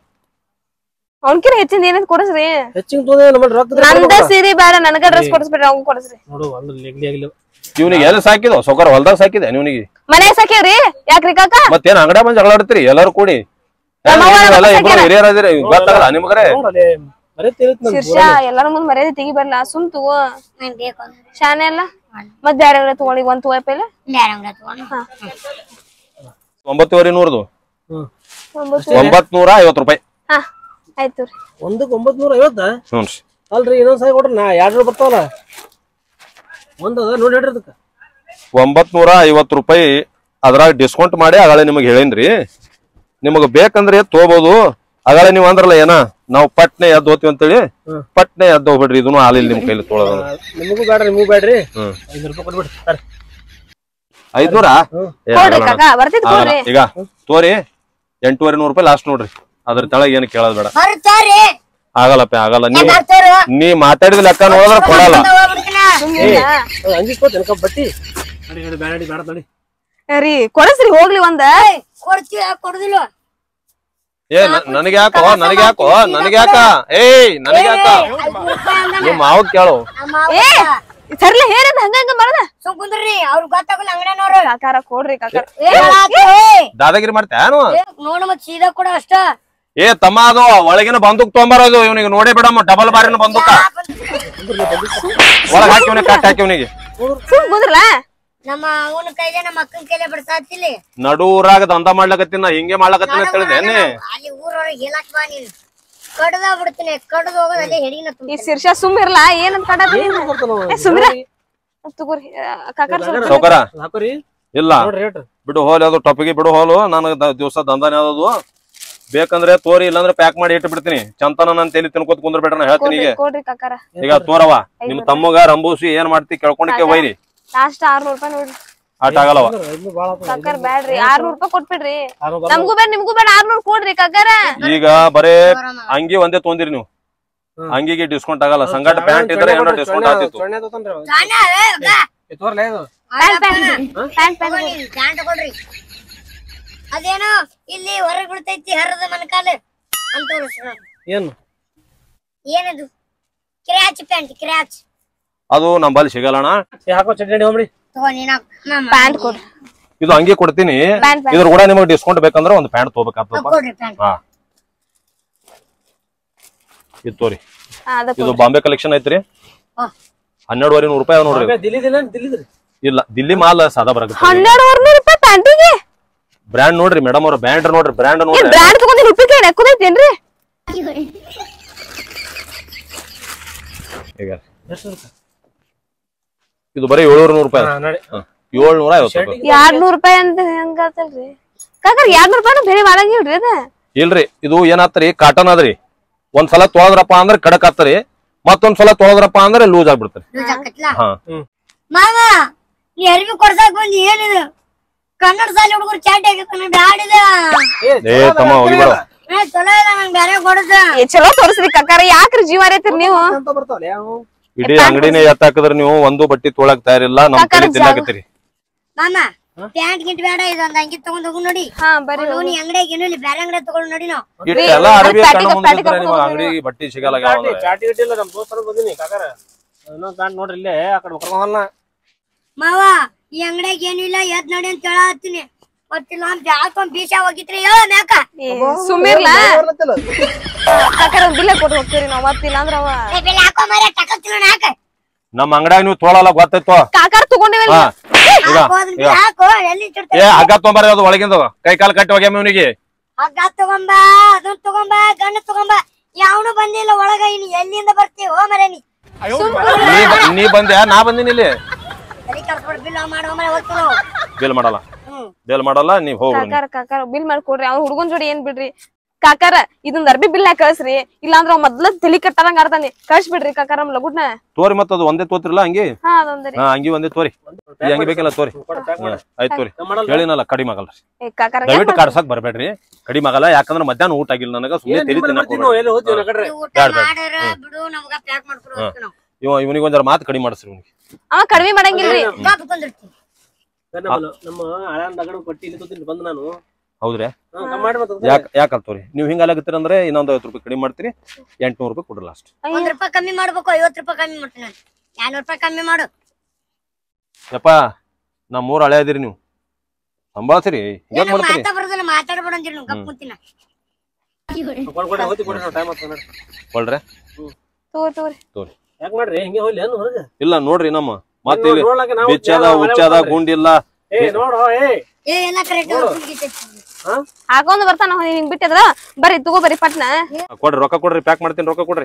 ಅವ್ನ್ಕಿನ ಹೆಚ್ಚಿಂದ ಏನೈತಿ ಕೊಡಸ್ರಿ ಹೆಚ್ಚಿಗೆ ತೋದೆ ನಮ್ಮ ರೊಕ್ಕ ನಂದ ಸೀರೆ ಬೇಡ ನನಗ ಡ್ರೆಸ್ ಕೊಡಿಸ್ಬಿಡ್ರಿ ಅವ್ನ್ ಕೊಡಸ್ರಿ ನೋಡು ಒಂದು ನೆಗ್ಲಿ ಆಗಿಲ್ಲ ಇವ್ನಿಗೆ ಎಲ್ಲಿ ಸಾಕಿದೋ ಸೊಕರ್ ಹೊಲ್ದಾಗ ಸಾಕಿದೆ ನಿವನಿಗೆ ಮನೆ ಸಾಕ್ಯಾವ್ರಿ ಯಾಕ್ರಿ ಕಾಕ ಮತ್ತೇನ್ ಅಂಗಡಿ ಬಂದ್ ಜಗಳ ಆಡ್ತೀರಿ ಎಲ್ಲಾರು ಕೂಡಿ ನಮ್ಮ ಅವ್ವ ಎಲ್ಲ ನಮ್ಮ ಇಬ್ರು ಹಿರಿಯರ್ ಅದಿರಿ ಗೊತ್ತಾಗಲ್ಲ ನಿಮ್ಗರೆ ನೋಡಲೆ ಬರೀ ತಿಳಿತ್ ನನ್ ಶೀರ್ಷ ಎಲ್ಲಾರ ಮುಂದ್ ಮರ್ಯಾದೆ ತೆಗಿಬರ್ಲ ಸುಮ್ ತಗೋ ನಂಗ್ ಬೇಕು ಅಂದ್ರೆ ಶಾನೆ ಅಲ್ಲ ಮತ್ ಬ್ಯಾರೆ ಅವ್ರ ತಗೊಳ್ಳಿ ಒಂದ್ ತಗೋ ಪೈಲೆ ಬ್ಯಾರೆ ಅಂಗ್ಡಿ ತಗೊಂಡು ಒಂಬತ್ತುವರೆ ನೂರದು ಹ್ಮ್ ಒಂಬತ್ ನೂರ ಐವತ್ತು ರೂಪಾಯಿ ಹಾ ಆಯ್ತು ರೀ ಒಂದಕ್ಕೆ ಒಂಬತ್ ನೂರ ಐವತ್ತ ಹ್ಞೂ ರೀ ಅಲ್ರಿ ಇನ್ನೊಂದ್ ಸಾರಿ ಕೊಡ್ರಿ ನಾ ಎರಡ್ ಜೋಡ್ ಬರ್ತಾವಲ್ಲ ಒಂದ್ ಅದ ನೋಡಿ ಹೇಳ್ರಿ ಅದಕ್ಕ ಒಂಬತ್ ನೂರ ಐವತ್ತು ರೂಪಾಯಿ ಅದ್ರಾಗ ಡಿಸ್ಕೌಂಟ್ ಮಾಡಿ ಅಗಾಳೆ ನಿಮಗೆ ಹೇಳೇನ್ರಿ ನಿಮಗೆ ಬೇಕಂದ್ರೆ ತಗೋಬಹುದು ಅಗಾಳೆ ನೀವು ಅಂದ್ರಲ್ಲ ಏನ ನಾವು ಪಟ್ನೆ ಎದ್ದು ಹೋಗ್ತೀವಿ ಅಂತೇಳಿ ಹ್ಮ್. ಪಟ್ನೆ ಎದ್ದು ಹೋಗ್ಬಿಡ್ರಿ ಇದನ್ನು ಹಾಲಿಲ್ಲ ನಿಮ್ ಕೈಲಿ ತೊಗೊಳೋದು ಆ, ನಿಮಗೂ ಬೇಡ್ರಿ ನಿಮಗೂ ಬೇಡ್ರಿ ಹ್ಮ್ ಐನೂರು ರೂಪಾಯಿ ಕೊಟ್ಬಿಡ್ರಿ ಸರ್ ಐದ್ನೂರ ಹ್ಮ್. ಏ, ಕೊಡ್ರಿ ಆಗಲ್ಲ ಕಾಕ ಬರ್ತಿದ್ ಆಗಲ್ಲ. ಕೊಡ್ರಿ ಈಗ ತೋರಿ ಎಂಟೂವರೆ ನೂರು ರೂಪಾಯಿ ಲಾಸ್ಟ್ ನೋಡ್ರಿ ಅದ್ರ ತೆಳಗ್ ಏನು ಕೇಳೋದ್ ಬೇಡ ಬರ್ತಾರಿ ಆಗಲ್ಲಪ್ಪ ಆಗಲ್ಲ ನೀ ಬರ್ತಾರು ನೀ ಮಾತಾಡಿದ ಲೆಕ್ಕ ನೋಡಿದ್ರೆ ಕೊಡಲ್ಲ ಅಂಗಿ ಕೊಡ್ತೇನೆ ಬಟ್ಟಿ ನಡಿ ನಡಿ ಬೇಡ ನಡಿ ಬೇಡ ನಡಿ ರೀ ಕೊಡಸ್ರಿ ಹೋಗ್ಲಿ ಒಂದ ಕೊಡ್ತೀವಿ ಕೊಡುದಿಲ್ಲ ಏ ನನಗೆ ಯಾಕೋ ನನಗೆ ಯಾಕೋ ನನಗೆ ಯಾಕ ಏಯ್ ನನಗೆ ಯಾಕ ನಿಮ್ಮ ಮಾವ ಕೇಳು ಏ ಸರ್ಲೆ ಹೇರದ್ ಹಂಗ ಹಂಗ ಮಾಡದ ಸುಮ್ ಕುಂದ್ರಿ ಅವ್ರ ಗೊತ್ತಾಗಲ್ಲ ಅಂಗಡಿನವ್ರು ಕಾಕಾರ ಕೊಡ್ರಿ ಕಾಕಾರ ದಾದಾಗಿರಿ ಮಾಡ್ತೇನು ನೋಡು ಮತ್ ಸೀದಾ ಕೂಡ ಅಷ್ಟ ಏ ತಮ್ಮ ಅದು ಒಳಗಿನ ಬಂದೂಕ್ ತೊಂಬರೋದು ಇವನಿಗೆ ನೋಡೇ ಬಿಡಮ್ಮ ಡಬಲ್ ಬಾರಿನ ಬಂದೂಕ ಒಳಗ್ ಹಾಕಿ ಇವನಿಗೆ ಕಟ್ ಹಾಕಿ ಇವನಿಗೆ ಸುಮ್ ಕುಂದ್ರಲ್ಲ ನಮ್ಮ ಅವನ ಕೈಲೆ ನಮ್ಮ ಅಕ್ಕನ ಕೈಲೆ ಬಿಡ್ಸಾತಿಲಿ ನಡು ಊರಾಗ ದಂಧ ಮಾಡ್ಲಕತ್ತೀನಿ ನಾ ಹಿಂಗೆ ಮಾಡ್ಲಕತ್ತೀನಿ ಅಂತ ಹೇಳಿದೆ ನೀ ಅಲ್ಲಿ ಊರೊಳಗೆ ಹೇಳಕ್ ಬಾ ನೀನು ಕಡ್ದ ಬಿಡ್ತೀನಿ ಕಡ್ದು ಹೋಗೋದು ಅಲ್ಲೇ ಹೆಡಿನ ಈ ಶೀರ್ಷ ಸುಮ್ ಇರ್ಲ ಏನಂತ ಕಾಡ ಏ ಸುಮ್ರ ತಗೋರಿ ಕಾಕಾರ ಸೌಕರ ಹಾಕೋರಿ ಇಲ್ಲ ನೋಡ್ರಿ ರೇಟ್ ಬಿಡು ಹೋಲ್ ಅದು ಟೊಪ್ಪಿಗೆ ಬಿಡು ಹೋಲು ನನಗೆ ದಿವಸ ದಂಧನೆ ಯಾವ್ದು ಬೇಕಂದ್ರೆ ತೋರಿ ಇಲ್ಲಾಂದ್ರೆ ಪ್ಯಾಕ್ ಮಾಡಿ ಇಟ್ಟು ಬಿಡ್ತೀನಿ ಚಂತನ ನನ್ನ ತಲೆ ತಿನ್ಕೋತ ಕುಂದ್ರ ಬಿಡ್ರ ನಾ ಹೇಳ್ತೀನಿ ಈಗ ಕೊಡ್ರಿ ಕಾಕಾರ ಈಗ ತೋರವ ನಿಮ್ ತಮ್ಮಗ ರಂಬೂಸಿ ಏನ್ ಮಾಡ್ತಿ ಕೇಳ್ಕೊಂಡಕ್ಕೆ ಒಯ್ರಿ ಲಾಸ್ಟ್ ಆರ್ನೂರ್ ರೂಪಾಯಿ ನೋಡ್ರಿ ಆಟ ಆಗಲ್ಲವ ಐದ್ನೂರು ಭಾಳ ಆತು. ಕಾಕರ್ ಬ್ಯಾಡ್ರಿ ಆರ್ನೂರ್ ರೂಪಾಯಿ ಕೊಟ್ಬಿಡ್ರಿ ಆರ್ನೂರು ಬರ್ತಾವ. ನಮ್ಗೂ ಬೇಡ ನಿಮ್ಗೂ ಬೇಡ ಆರ್ನೂರ್ ಕೊಡ್ರಿ ಕಾಕಾರ ಈಗ ಬರೇ ಅಂಗಿ ಒಂದೇ ತೊಂದಿರಿ ನೀವು ಅಂಗಿಗೆ ಡಿಸ್ಕೌಂಟ್ ಆಗಲ್ಲ ಸಂಗಟ ಪ್ಯಾಂಟ್ ಇದ್ರೆ ಏನೋ ಚೊಣ್ಣೆ ಡಿಸ್ಕೌಂಟ್ ಅದು- ಆಗ್ತಿತ್ತು ಚೊಣ್ಣೆ ತಗೊಂಡ್ರಿ ಅವ. ಗಾನ ಏ, ತೋರ್ಲೆ ಇದು pant pant pant pant pant ಕೊಡ್ರಿ ಅದೇನೋ ಇಲ್ಲಿ ಹೊರಗ್ ಬಿಡ್ತೈತಿ ಹರದ ಮನಕಾಲ ಅಂತ ತೋರಿಸ್ರು. ಏನು ಏನದು ಕ್ರ್ಯಾಚ್ ಪ್ಯಾಂಟ್ ಕ್ರ್ಯಾಚ್ ಅದು ನಂಬಲ್ಲಿ ಸಿಗಲ್ಲಣ್ಣ ಏ, ಹಾಕೋ ಚಟ್ನಿ ಹೋಗ್ಬಿಡಿ ತಗೋ ನೀನ ಪ್ಯಾಂಟ್ ಕೊಡ್ರಿ ಇದು ಅಂಗಿ ಕೊಡ್ತೀನಿ ಪ್ಯಾಂಟ್ ಪ್ಯಾಂಟ್ ಇದ್ರ ಕೂಡ ನಿಮಗೆ ಡಿಸ್ಕೌಂಟ್ ಬೇಕಂದ್ರೆ ಒಂದು ಪ್ಯಾಂಟ್ ತಗೋಬೇಕಾಗ್ತದಪ್ಪ ಕೊಡ್ರಿ ಪ್ಯಾಂಟ್ ಹಾ ಇದು ತೋರಿ ಅದ ಇದು ಬಾಂಬೆ ಕಲೆಕ್ಷನ್ ಐತ್ರಿ ಹಾ. ಹನ್ನೆರಡುವರೆ ನೂರು ರೂಪಾಯಿ ಅದ ನೋಡ್ರಿ ಇದು. ದಿಲ್ಲಿದಿಲ್ಲ ದಿಲ್ಲಿದ್ರಿ ಇಲ್ಲ ದಿಲ್ಲಿ ಮಾಲ್ ಸಾದಾ ಬರಾಕತ್ತ ಹನ್ನೆರಡು ನೂರು ರೂಪಾಯಿ ಪ್ಯಾಂಟಿಗೆ ಬ್ರ್ಯಾಂಡ್ ನೋಡ್ರಿ ಮೇಡಮ್ ಅವ್ರ ಬ್ರ್ಯಾಂಡ್ ನೋಡ್ರಿ ಬ್ರ್ಯಾಂಡ್ ಏನ್ ನೋಡ್ರಿ ಬ್ರ್ಯಾಂಡ್ ತಗೊಂಡಿ ರೂಪಾಯಿ ನೆಕ್ಕುದೈತೇನ್ರಿ ಈಗ ಇದು ಬರೀ ಏಳ್ನೂರ ನೂರು ರೂಪಾಯಿ ಹಾ, ನಡಿ. ಏಳ್ನೂರ ಐವತ್ತು ರೂಪಾಯಿ ಎರಡ್ ನೂರ್ ರೂಪಾಯಿ ಅಂತ ಹೆಂಗಾತಲ್ರಿ ಕಾಕರ್ ಎರಡ್ ನೂರ್ ರೂಪಾಯಿ ಬೇರೆ ಮಾಡಂಗಿಲ್ರಿ ಅದ ಇಲ್ರಿ ಇದು ಏನಾತ್ರಿ ಕಾಟನ್ ಅದ್ರಿ ಒಂದ್ಸಲ ತೊಳೆದ್ರಪ್ಪ ಅಂದ್ರೆ ಕಡಕ್ ಆತ್ರಿ ಮತ್ತೊಂದ್ ಸಲ ತೊಳೆದ್ರಪ್ಪ ಅಂದ್ರೆ ಲೂಸ್ ಆಗ್ಬಿಡ್ತರಿ ಹಾ ಮಾವ ನೀ ಅರ್ಬಿ ಕೊಡ್ಸಾಕ್ ಬಂದಿ ಏನಿದು ಕನ್ನಡ ಸಾಲಿ ಹುಡುಗರು ಚಾಟಿ ಆಗಿತ್ತು ಬ್ಯಾಡಿದ ಏ ತಮ್ಮ ಹೋಗಿಬೇಡ ಏ ಚಲೋ ಇಲ್ಲ ನಂಗೆ ಬೇರೆ ಕೊಡಸ ಏ ಚಲೋ ತೋರಿಸ್ರಿ ಕಾಕಾರ ಯಾಕ್ರಿ ಜೀವ ಅರೇತ್ರಿ ನೀವು ಅಂತ ಬರ್ತಾವಲ್ಲ ಯಾವ ಇಡೀ ಅಂಗಡಿನೇ ಎತ್ತಾಕಿದ್ರೆ ನೀವು ಒಂದು ಬಟ್ಟಿ ತೊಳಕ್ ತಯಾರಿಲ್ಲ ನಮ್ ಕಡೆ ಕಾಕರ ತಿನ್ನಾಕತ್ತೀರಿ ಮಾಮ ಪ್ಯಾಂಟ್ ಗಿಂಟ್ ಬೇಡ ಇದೊಂದ್ ಅಂಗಿ ತಗೊಂಡ್ ಹೋಗು ನೋಡಿ ಹಾ ಬರ್ರಿ ಅವ್ನು ನೀ ಅಂಗಡಿಯಾಗ ಏನು ಇಲ್ಲಿ ಬೇರೆ ಅಂಗಡಿ ತಗೊಂಡ್ ನೋಡಿ ನಾವು ಇಟ್ಟೆಲ್ಲ ಅರಬಿ ಪ್ಯಾಟಿಗೆ- ಕಣ್ಣು ಮುಂದೆ ಪ್ಯಾಟಿಗೆ ಇದ್ರೆ ನಿಮ್ಮ ಹೋಗೋದು. ಅಂಗಡಿ ಬಟ್ಟಿ ಸಿಗಲ್ಲ ಚಾಟಿ ಚಾಟಿ ಗಿಟ್ಟಿ ಇಲ್ಲ ನಮ್ ದೋಸ್ತರ ಬಂದಿನಿ ಕಾಕಾರ ಇನ್ನೊಂದ್ ಪ್ಯಾಂಟ್ ನೋಡ್ರಿ ಇಲ್ಲೇ ಆ ಕಡೆ ಕರ್ಕೊಂಡ್ ಮಾವ ಈ ಅಂಗಡಿಯಾಗ ಏನು ಇಲ್ಲ ಎದ್ ನೋಡಿ ಅಂತ ಹೇಳತ್ತೀನಿ ಗೊತ್ತಿಲ್ಲ ಅಂತ ಯಾಕೊಂದ್ ಬೀಸ ಹೋಗಿತ್ರಿ ಹೇಳ ಮ್ಯಾಕ ಸುಮ್ಮಿರ್ಲ ಕಾಕಾರ ಬಿಲ್ಲ ಕೊಟ್ಟು ಹೋಗ್ತೀರಿ ನಾವ್ ಮತ್ತಿಲ್ಲ ಅಂದ್ರ ಅವ ಏ, ಬೆಲೆ ಹಾಕೋ ಮರ ಟಕತ್ತಿಲ್ಲ ಹಾಕ ನಮ್ಮ ಅಂಗಡಿಯಾಗ ನೀವು ತೊಳಲ್ಲ ಗೊತ್ತಾಯ್ತು ಕಾಕಾರ ತಗೊಂಡಿವಲ್ಲ ಹಾ ಈಗ ಹಾಕು ಅದನ್ನ ಈಗ ಹಾಕು ಎಲ್ಲಿ ಏ ಚಿಡ್ತ ಹಗ್ಗ ತೊಂಬಾರ ಅದು ಒಳಗಿಂದ ಕೈ ಕಾಲು ಕಟ್ಟಿ ಹೋಗ್ಯಾಮ ಇವನಿಗೆ ಹಗ್ಗ ತಗೊಂಬ ಅದನ್ನ ತಗೊಂಬ ಗಣ್ಣ ತಗೊಂಬ ಯಾವನು ಬಂದಿಲ್ಲ ಒಳಗ ಇನ್ನು ಎಲ್ಲಿಂದ ಬರ್ತೀವಿ ಹೋ ಮರ ನೀ ನೀ ಬ- ನೀ ಬಂದ್ಯಾ ನಾ ಬಂದಿನಿ ಇಲ್ಲಿ ತಲೆ ಕರ್ಸ್ಬಿಡ್ ಬಿಲ್ ಮಾಡೋ ಮರ ಹೋಗ್ತೀವಿ ನಾವು ಬೇಲ್ ಮಾಡಲ್ಲ ಬೇಲ್ ಮಾಡಲ್ಲ ನೀವ್ ಹೋಗ್ರಿ ಕಾಕಾರ ಕಾಕಾರ ಬಿಲ್ ಮಾಡ್ಕೊಡ್ರಿ ಅವ್ನ ಹುಡುಗನ್ ಜೋಡಿ ಏನ್ ಬಿಡ್ರಿ ಕಾಕಾರ ಇದೊಂದ್ ಅರ್ಬಿ ಬಿಲ್ ಕಳ್ಸ್ರಿ ಇಲ್ಲಾಂದ್ರ ಅವ್ ಮೊದ್ಲ ತಲಿ ಕಟ್ಟದಂಗ ಆಡ್ತಾನೆ ಕಳ್ಸ್ ಬಿಡ್ರಿ ಕಾಕಾರ ನಮ್ ಲಗುಡ್ನ ತೋರಿ ಮತ್ತ ಅದು ಒಂದೇ ತೋತಿರಲ್ಲ ಹಂಗಿ ಹಾ ಅದೊಂದ್ರಿ ಹಾ ಹಂಗಿ ಒಂದೇ ತೋರಿ ಈ ಅಂಗಿ ಬೇಕಲ್ಲ ತೋರಿ ಹಾ, ಆಯ್ತ್ ತೋರಿ ಹೇಳಿನಲ್ಲ ಕಡಿಮೆ ಆಗಲ್ಲ ಏ ಕಾಕಾರ ದಯವಿಟ್ಟು ಕಾಡ್ಸಕ್ ಬರ್ಬೇಡ್ರಿ ಕಡಿಮೆ ಆಗಲ್ಲ ಯಾಕಂದ್ರ ಮಧ್ಯಾಹ್ನ ಊಟ ಆಗಿಲ್ಲ ನನಗ ಸುಮ್ಮನೆ ತಲಿ ತಿನ್ನಕ್ ಹೋಗ್ಬೇಡ್ರಿ. ಎಲ್ಲಿ ಹೋಗ್ತೀವಿ ನಾ ಕಡ್ರೆ ನೀವು ಊಟ ಬ್ಯಾಡ, ಬ್ಯಾಡ. ಮಾಡಾರ ಬಿಡು ನಮ್ಗ ಪ್ಯಾಕ್ ಮಾಡ್ಕೊಡು ಹೋಗ್ತೀವಿ ನಾವು ಇವ ಇವನಿಗೆ ಒಂದರ ಮಾತು ಕಡಿಮೆ ಮಾಡಿಸ್ರಿ ಇವ್ನಿಗೆ ಅವ ಕಡಿಮೆ ಮಾಡಂಗಿಲ್ರಿ ಕಾಪು ಕುಂದಿರ್ತೀವಿ ನಮ್ಮ ನಮ್ಮ ಹಳ್ಯಾನ್ ದಗಡ ಕೊಟ್ಟಿ ಇಲ್ಲಿ ಕೂತೀನಿ ಬಂದ್ ನಾನು ಹೌದ್ರಿ ಹಾ, ಕಮ್ಮಿ ಮಾಡಿ ಮತ್ತೆ ಯಾಕ ಯಾಕಂತ ತೋರಿ ನೀವು ಹಿಂಗಾಲಾಗತ್ತೀರ ಅಂದ್ರೆ ಇನ್ನೊಂದ್ ಐವತ್ತು ರೂಪಾಯಿ ಕಡಿಮೆ ಮಾಡ್ತೀರಿ ಎಂಟ್ನೂರು ರೂಪಾಯಿ ಕೊಡ್ರಿ ಲಾಸ್ಟ್ ಒಂದ್ ರೂಪಾಯಿ ಕಮ್ಮಿ ಮಾಡ್ಬೇಕು ಐವತ್ ರೂಪಾಯಿ ಕಮ್ಮಿ ಮಾಡ್ತೀನಿ ನಾನು ಎರಡ್ನೂರು ರೂಪಾಯಿ ಕಮ್ಮಿ ಮಾಡು ಯಪ್ಪ ನಮ್ಮ ಮೂರ್ ಹಳೆ ಅದೀರಿ ನೀವು ಸಂಭಾಳ್ಸಿರಿ ಏನ್ ಹೇಗ್ ಮಾಡ್ತೀರಿ ಮಾತಾ ಬರೋದಿಲ್ಲ ಮಾತಾಡ್ಬೇಡ ಅಂದಿರಿ ನೀವು ಗಪ್ ಕುಂತಿನ ಕೊಡ್ ಕೊಡಿ ಹೋಗಿ ಕೊಡಿ ಟೈಮ್ ಆಗ್ತದೆ ನೋಡಿ ಕೊಳ್ರೆ ತಗೋರಿ ತಗೋರಿ ತೋರಿ ಯಾಕೆ ಮಾಡ್ರಿ ಹಿಂಗೆ ಹೋಗ್ಲಿ ಏನು ಹೊರಗೆ ಇಲ್ಲ ನೋಡ್ರಿ ನಮ್ಮ ಮತ್ತೆ ಇಲ್ಲಿ ನೋಡ್ಲಾಕ ನಾವು ಬಿಚ್ಚದ ಮಳೆ ಉಚ್ಚದ ಬರ್ತಾವ್ರಿ. ಗುಂಡಿಲ್ಲ ಏ ನೋಡು ಏ ಏ ಎಲ್ಲ ಕರೆಕ್ಟ್ ಹಾಕೊಂಡ್ ಬರ್ತಾನ ಅವ ಹಿಂಗ್ ಬಿಟ್ಟಿದ್ರ ಬರ್ರಿ ತಗೋ ಬರ್ರಿ ಪಟ್ನ ಕೊಡ್ರಿ ರೊಕ್ಕ ಕೊಡ್ರಿ ಪ್ಯಾಕ್ ಮಾಡ್ತೀನಿ ರೊಕ್ಕ ಕೊಡ್ರಿ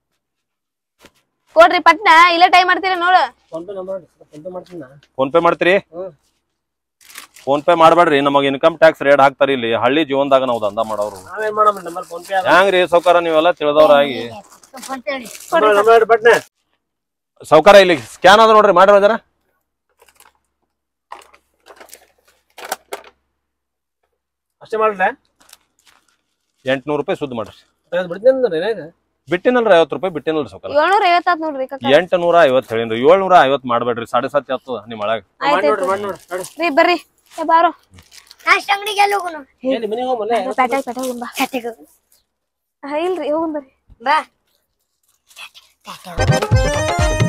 ಕೊಡ್ರಿ ಪಟ್ನ ಇಲ್ಲೇ ಟೈಮ್ ಮಾಡ್ತೀರಿ ನೋಡು PhonePe number PhonePe ಮಾಡ್ತೀನಿ ನಾ ಫೋನ್ ಪೇ ಮಾಡ್ತೀರಿ ಹ್ಮ್. ಫೋನ್ ಪೇ ಮಾಡ್ಬೇಡ್ರಿ ನಮಗ್ ಇನ್ಕಮ್ ಟ್ಯಾಕ್ಸ್ ರೇಟ್ ಹಾಕ್ತಾರ ಇಲ್ಲಿ ಹಳ್ಳಿ ಜೀವನದಾಗ ನಾವು ದಂಧ ಮಾಡೋರು ನಾವೇನ್ ಮಾಡಮ್ಮ ನಂಬರ್ ಫೋನ್ ಪೇ ಹೆಂಗ್ರಿ ಸೌಕಾರ ನೀವೆಲ್ಲ ತಿಳಿದವ್ರಾಗಿ ನಂಬರ್ ಬಟ್ನೆ ಸೌಕಾರ ಇಲ್ಲಿ ಸ್ಕ್ಯಾನ್ ಅದ ನೋಡ್ರಿ ಮಾಡ್ರಿ ಜರ ಅಷ್ಟೇ ಮಾಡ್ಲೆ ಎಂಟ್ನೂರು ರೂಪಾಯಿ ಸುದ್ದಿ ಮಾಡ್ರಿ ತೆಗೆದು ಬಿಡ್ತೀನಿ ಅಂದ್ರೆ ಏನಾಗ ಬಿಟ್ಟಿನಲ್ರಿ ಐವತ್ತು ರೂಪಾಯಿ ಬಿಟ್ಟಿನಲ್ರಿ ಸೌಕಾರ ಏಳ್ನೂರ ಐವತ್ತಾತ್ ನೋಡ್ರಿ ಕಾಕ ಎಂಟು ನೂರ ಐವತ್ತು ಹೇಳಿನ್ರಿ ಏಳ್ನೂರ ಐವತ್ತು ಮಾಡ್ಬೇಡ್ರಿ ಸಾಡೆ ಸತ್ತಿ ಹತ್ತದ ನಿಮ್ ಒಳಗ ಮಾಡಿ ನೋಡ್ರಿ ಮಾಡಿ ನೋಡ್ರಿ ನೋಡಿ ರೀ ಬರ್ರಿ ಏ ಬಾರೋ ನಾಷ್ಟ ಅಂಗಡಿಗೆ ಎಲ್ಲಿ ಹೋಗುನು ಏನ್ ಮನೆಗೆ ಹೋಗಲ್ಲ ಪ್ಯಾಟಾಗ್ ಪ್ಯಾಟಾಗ್ ಹೋಗುನ್ ಬಾ ಕತೆಗೆ ಹಾ, ಇಲ್ರಿ ಹೋಗುನ್ ಬರ್ರಿ ಬಾ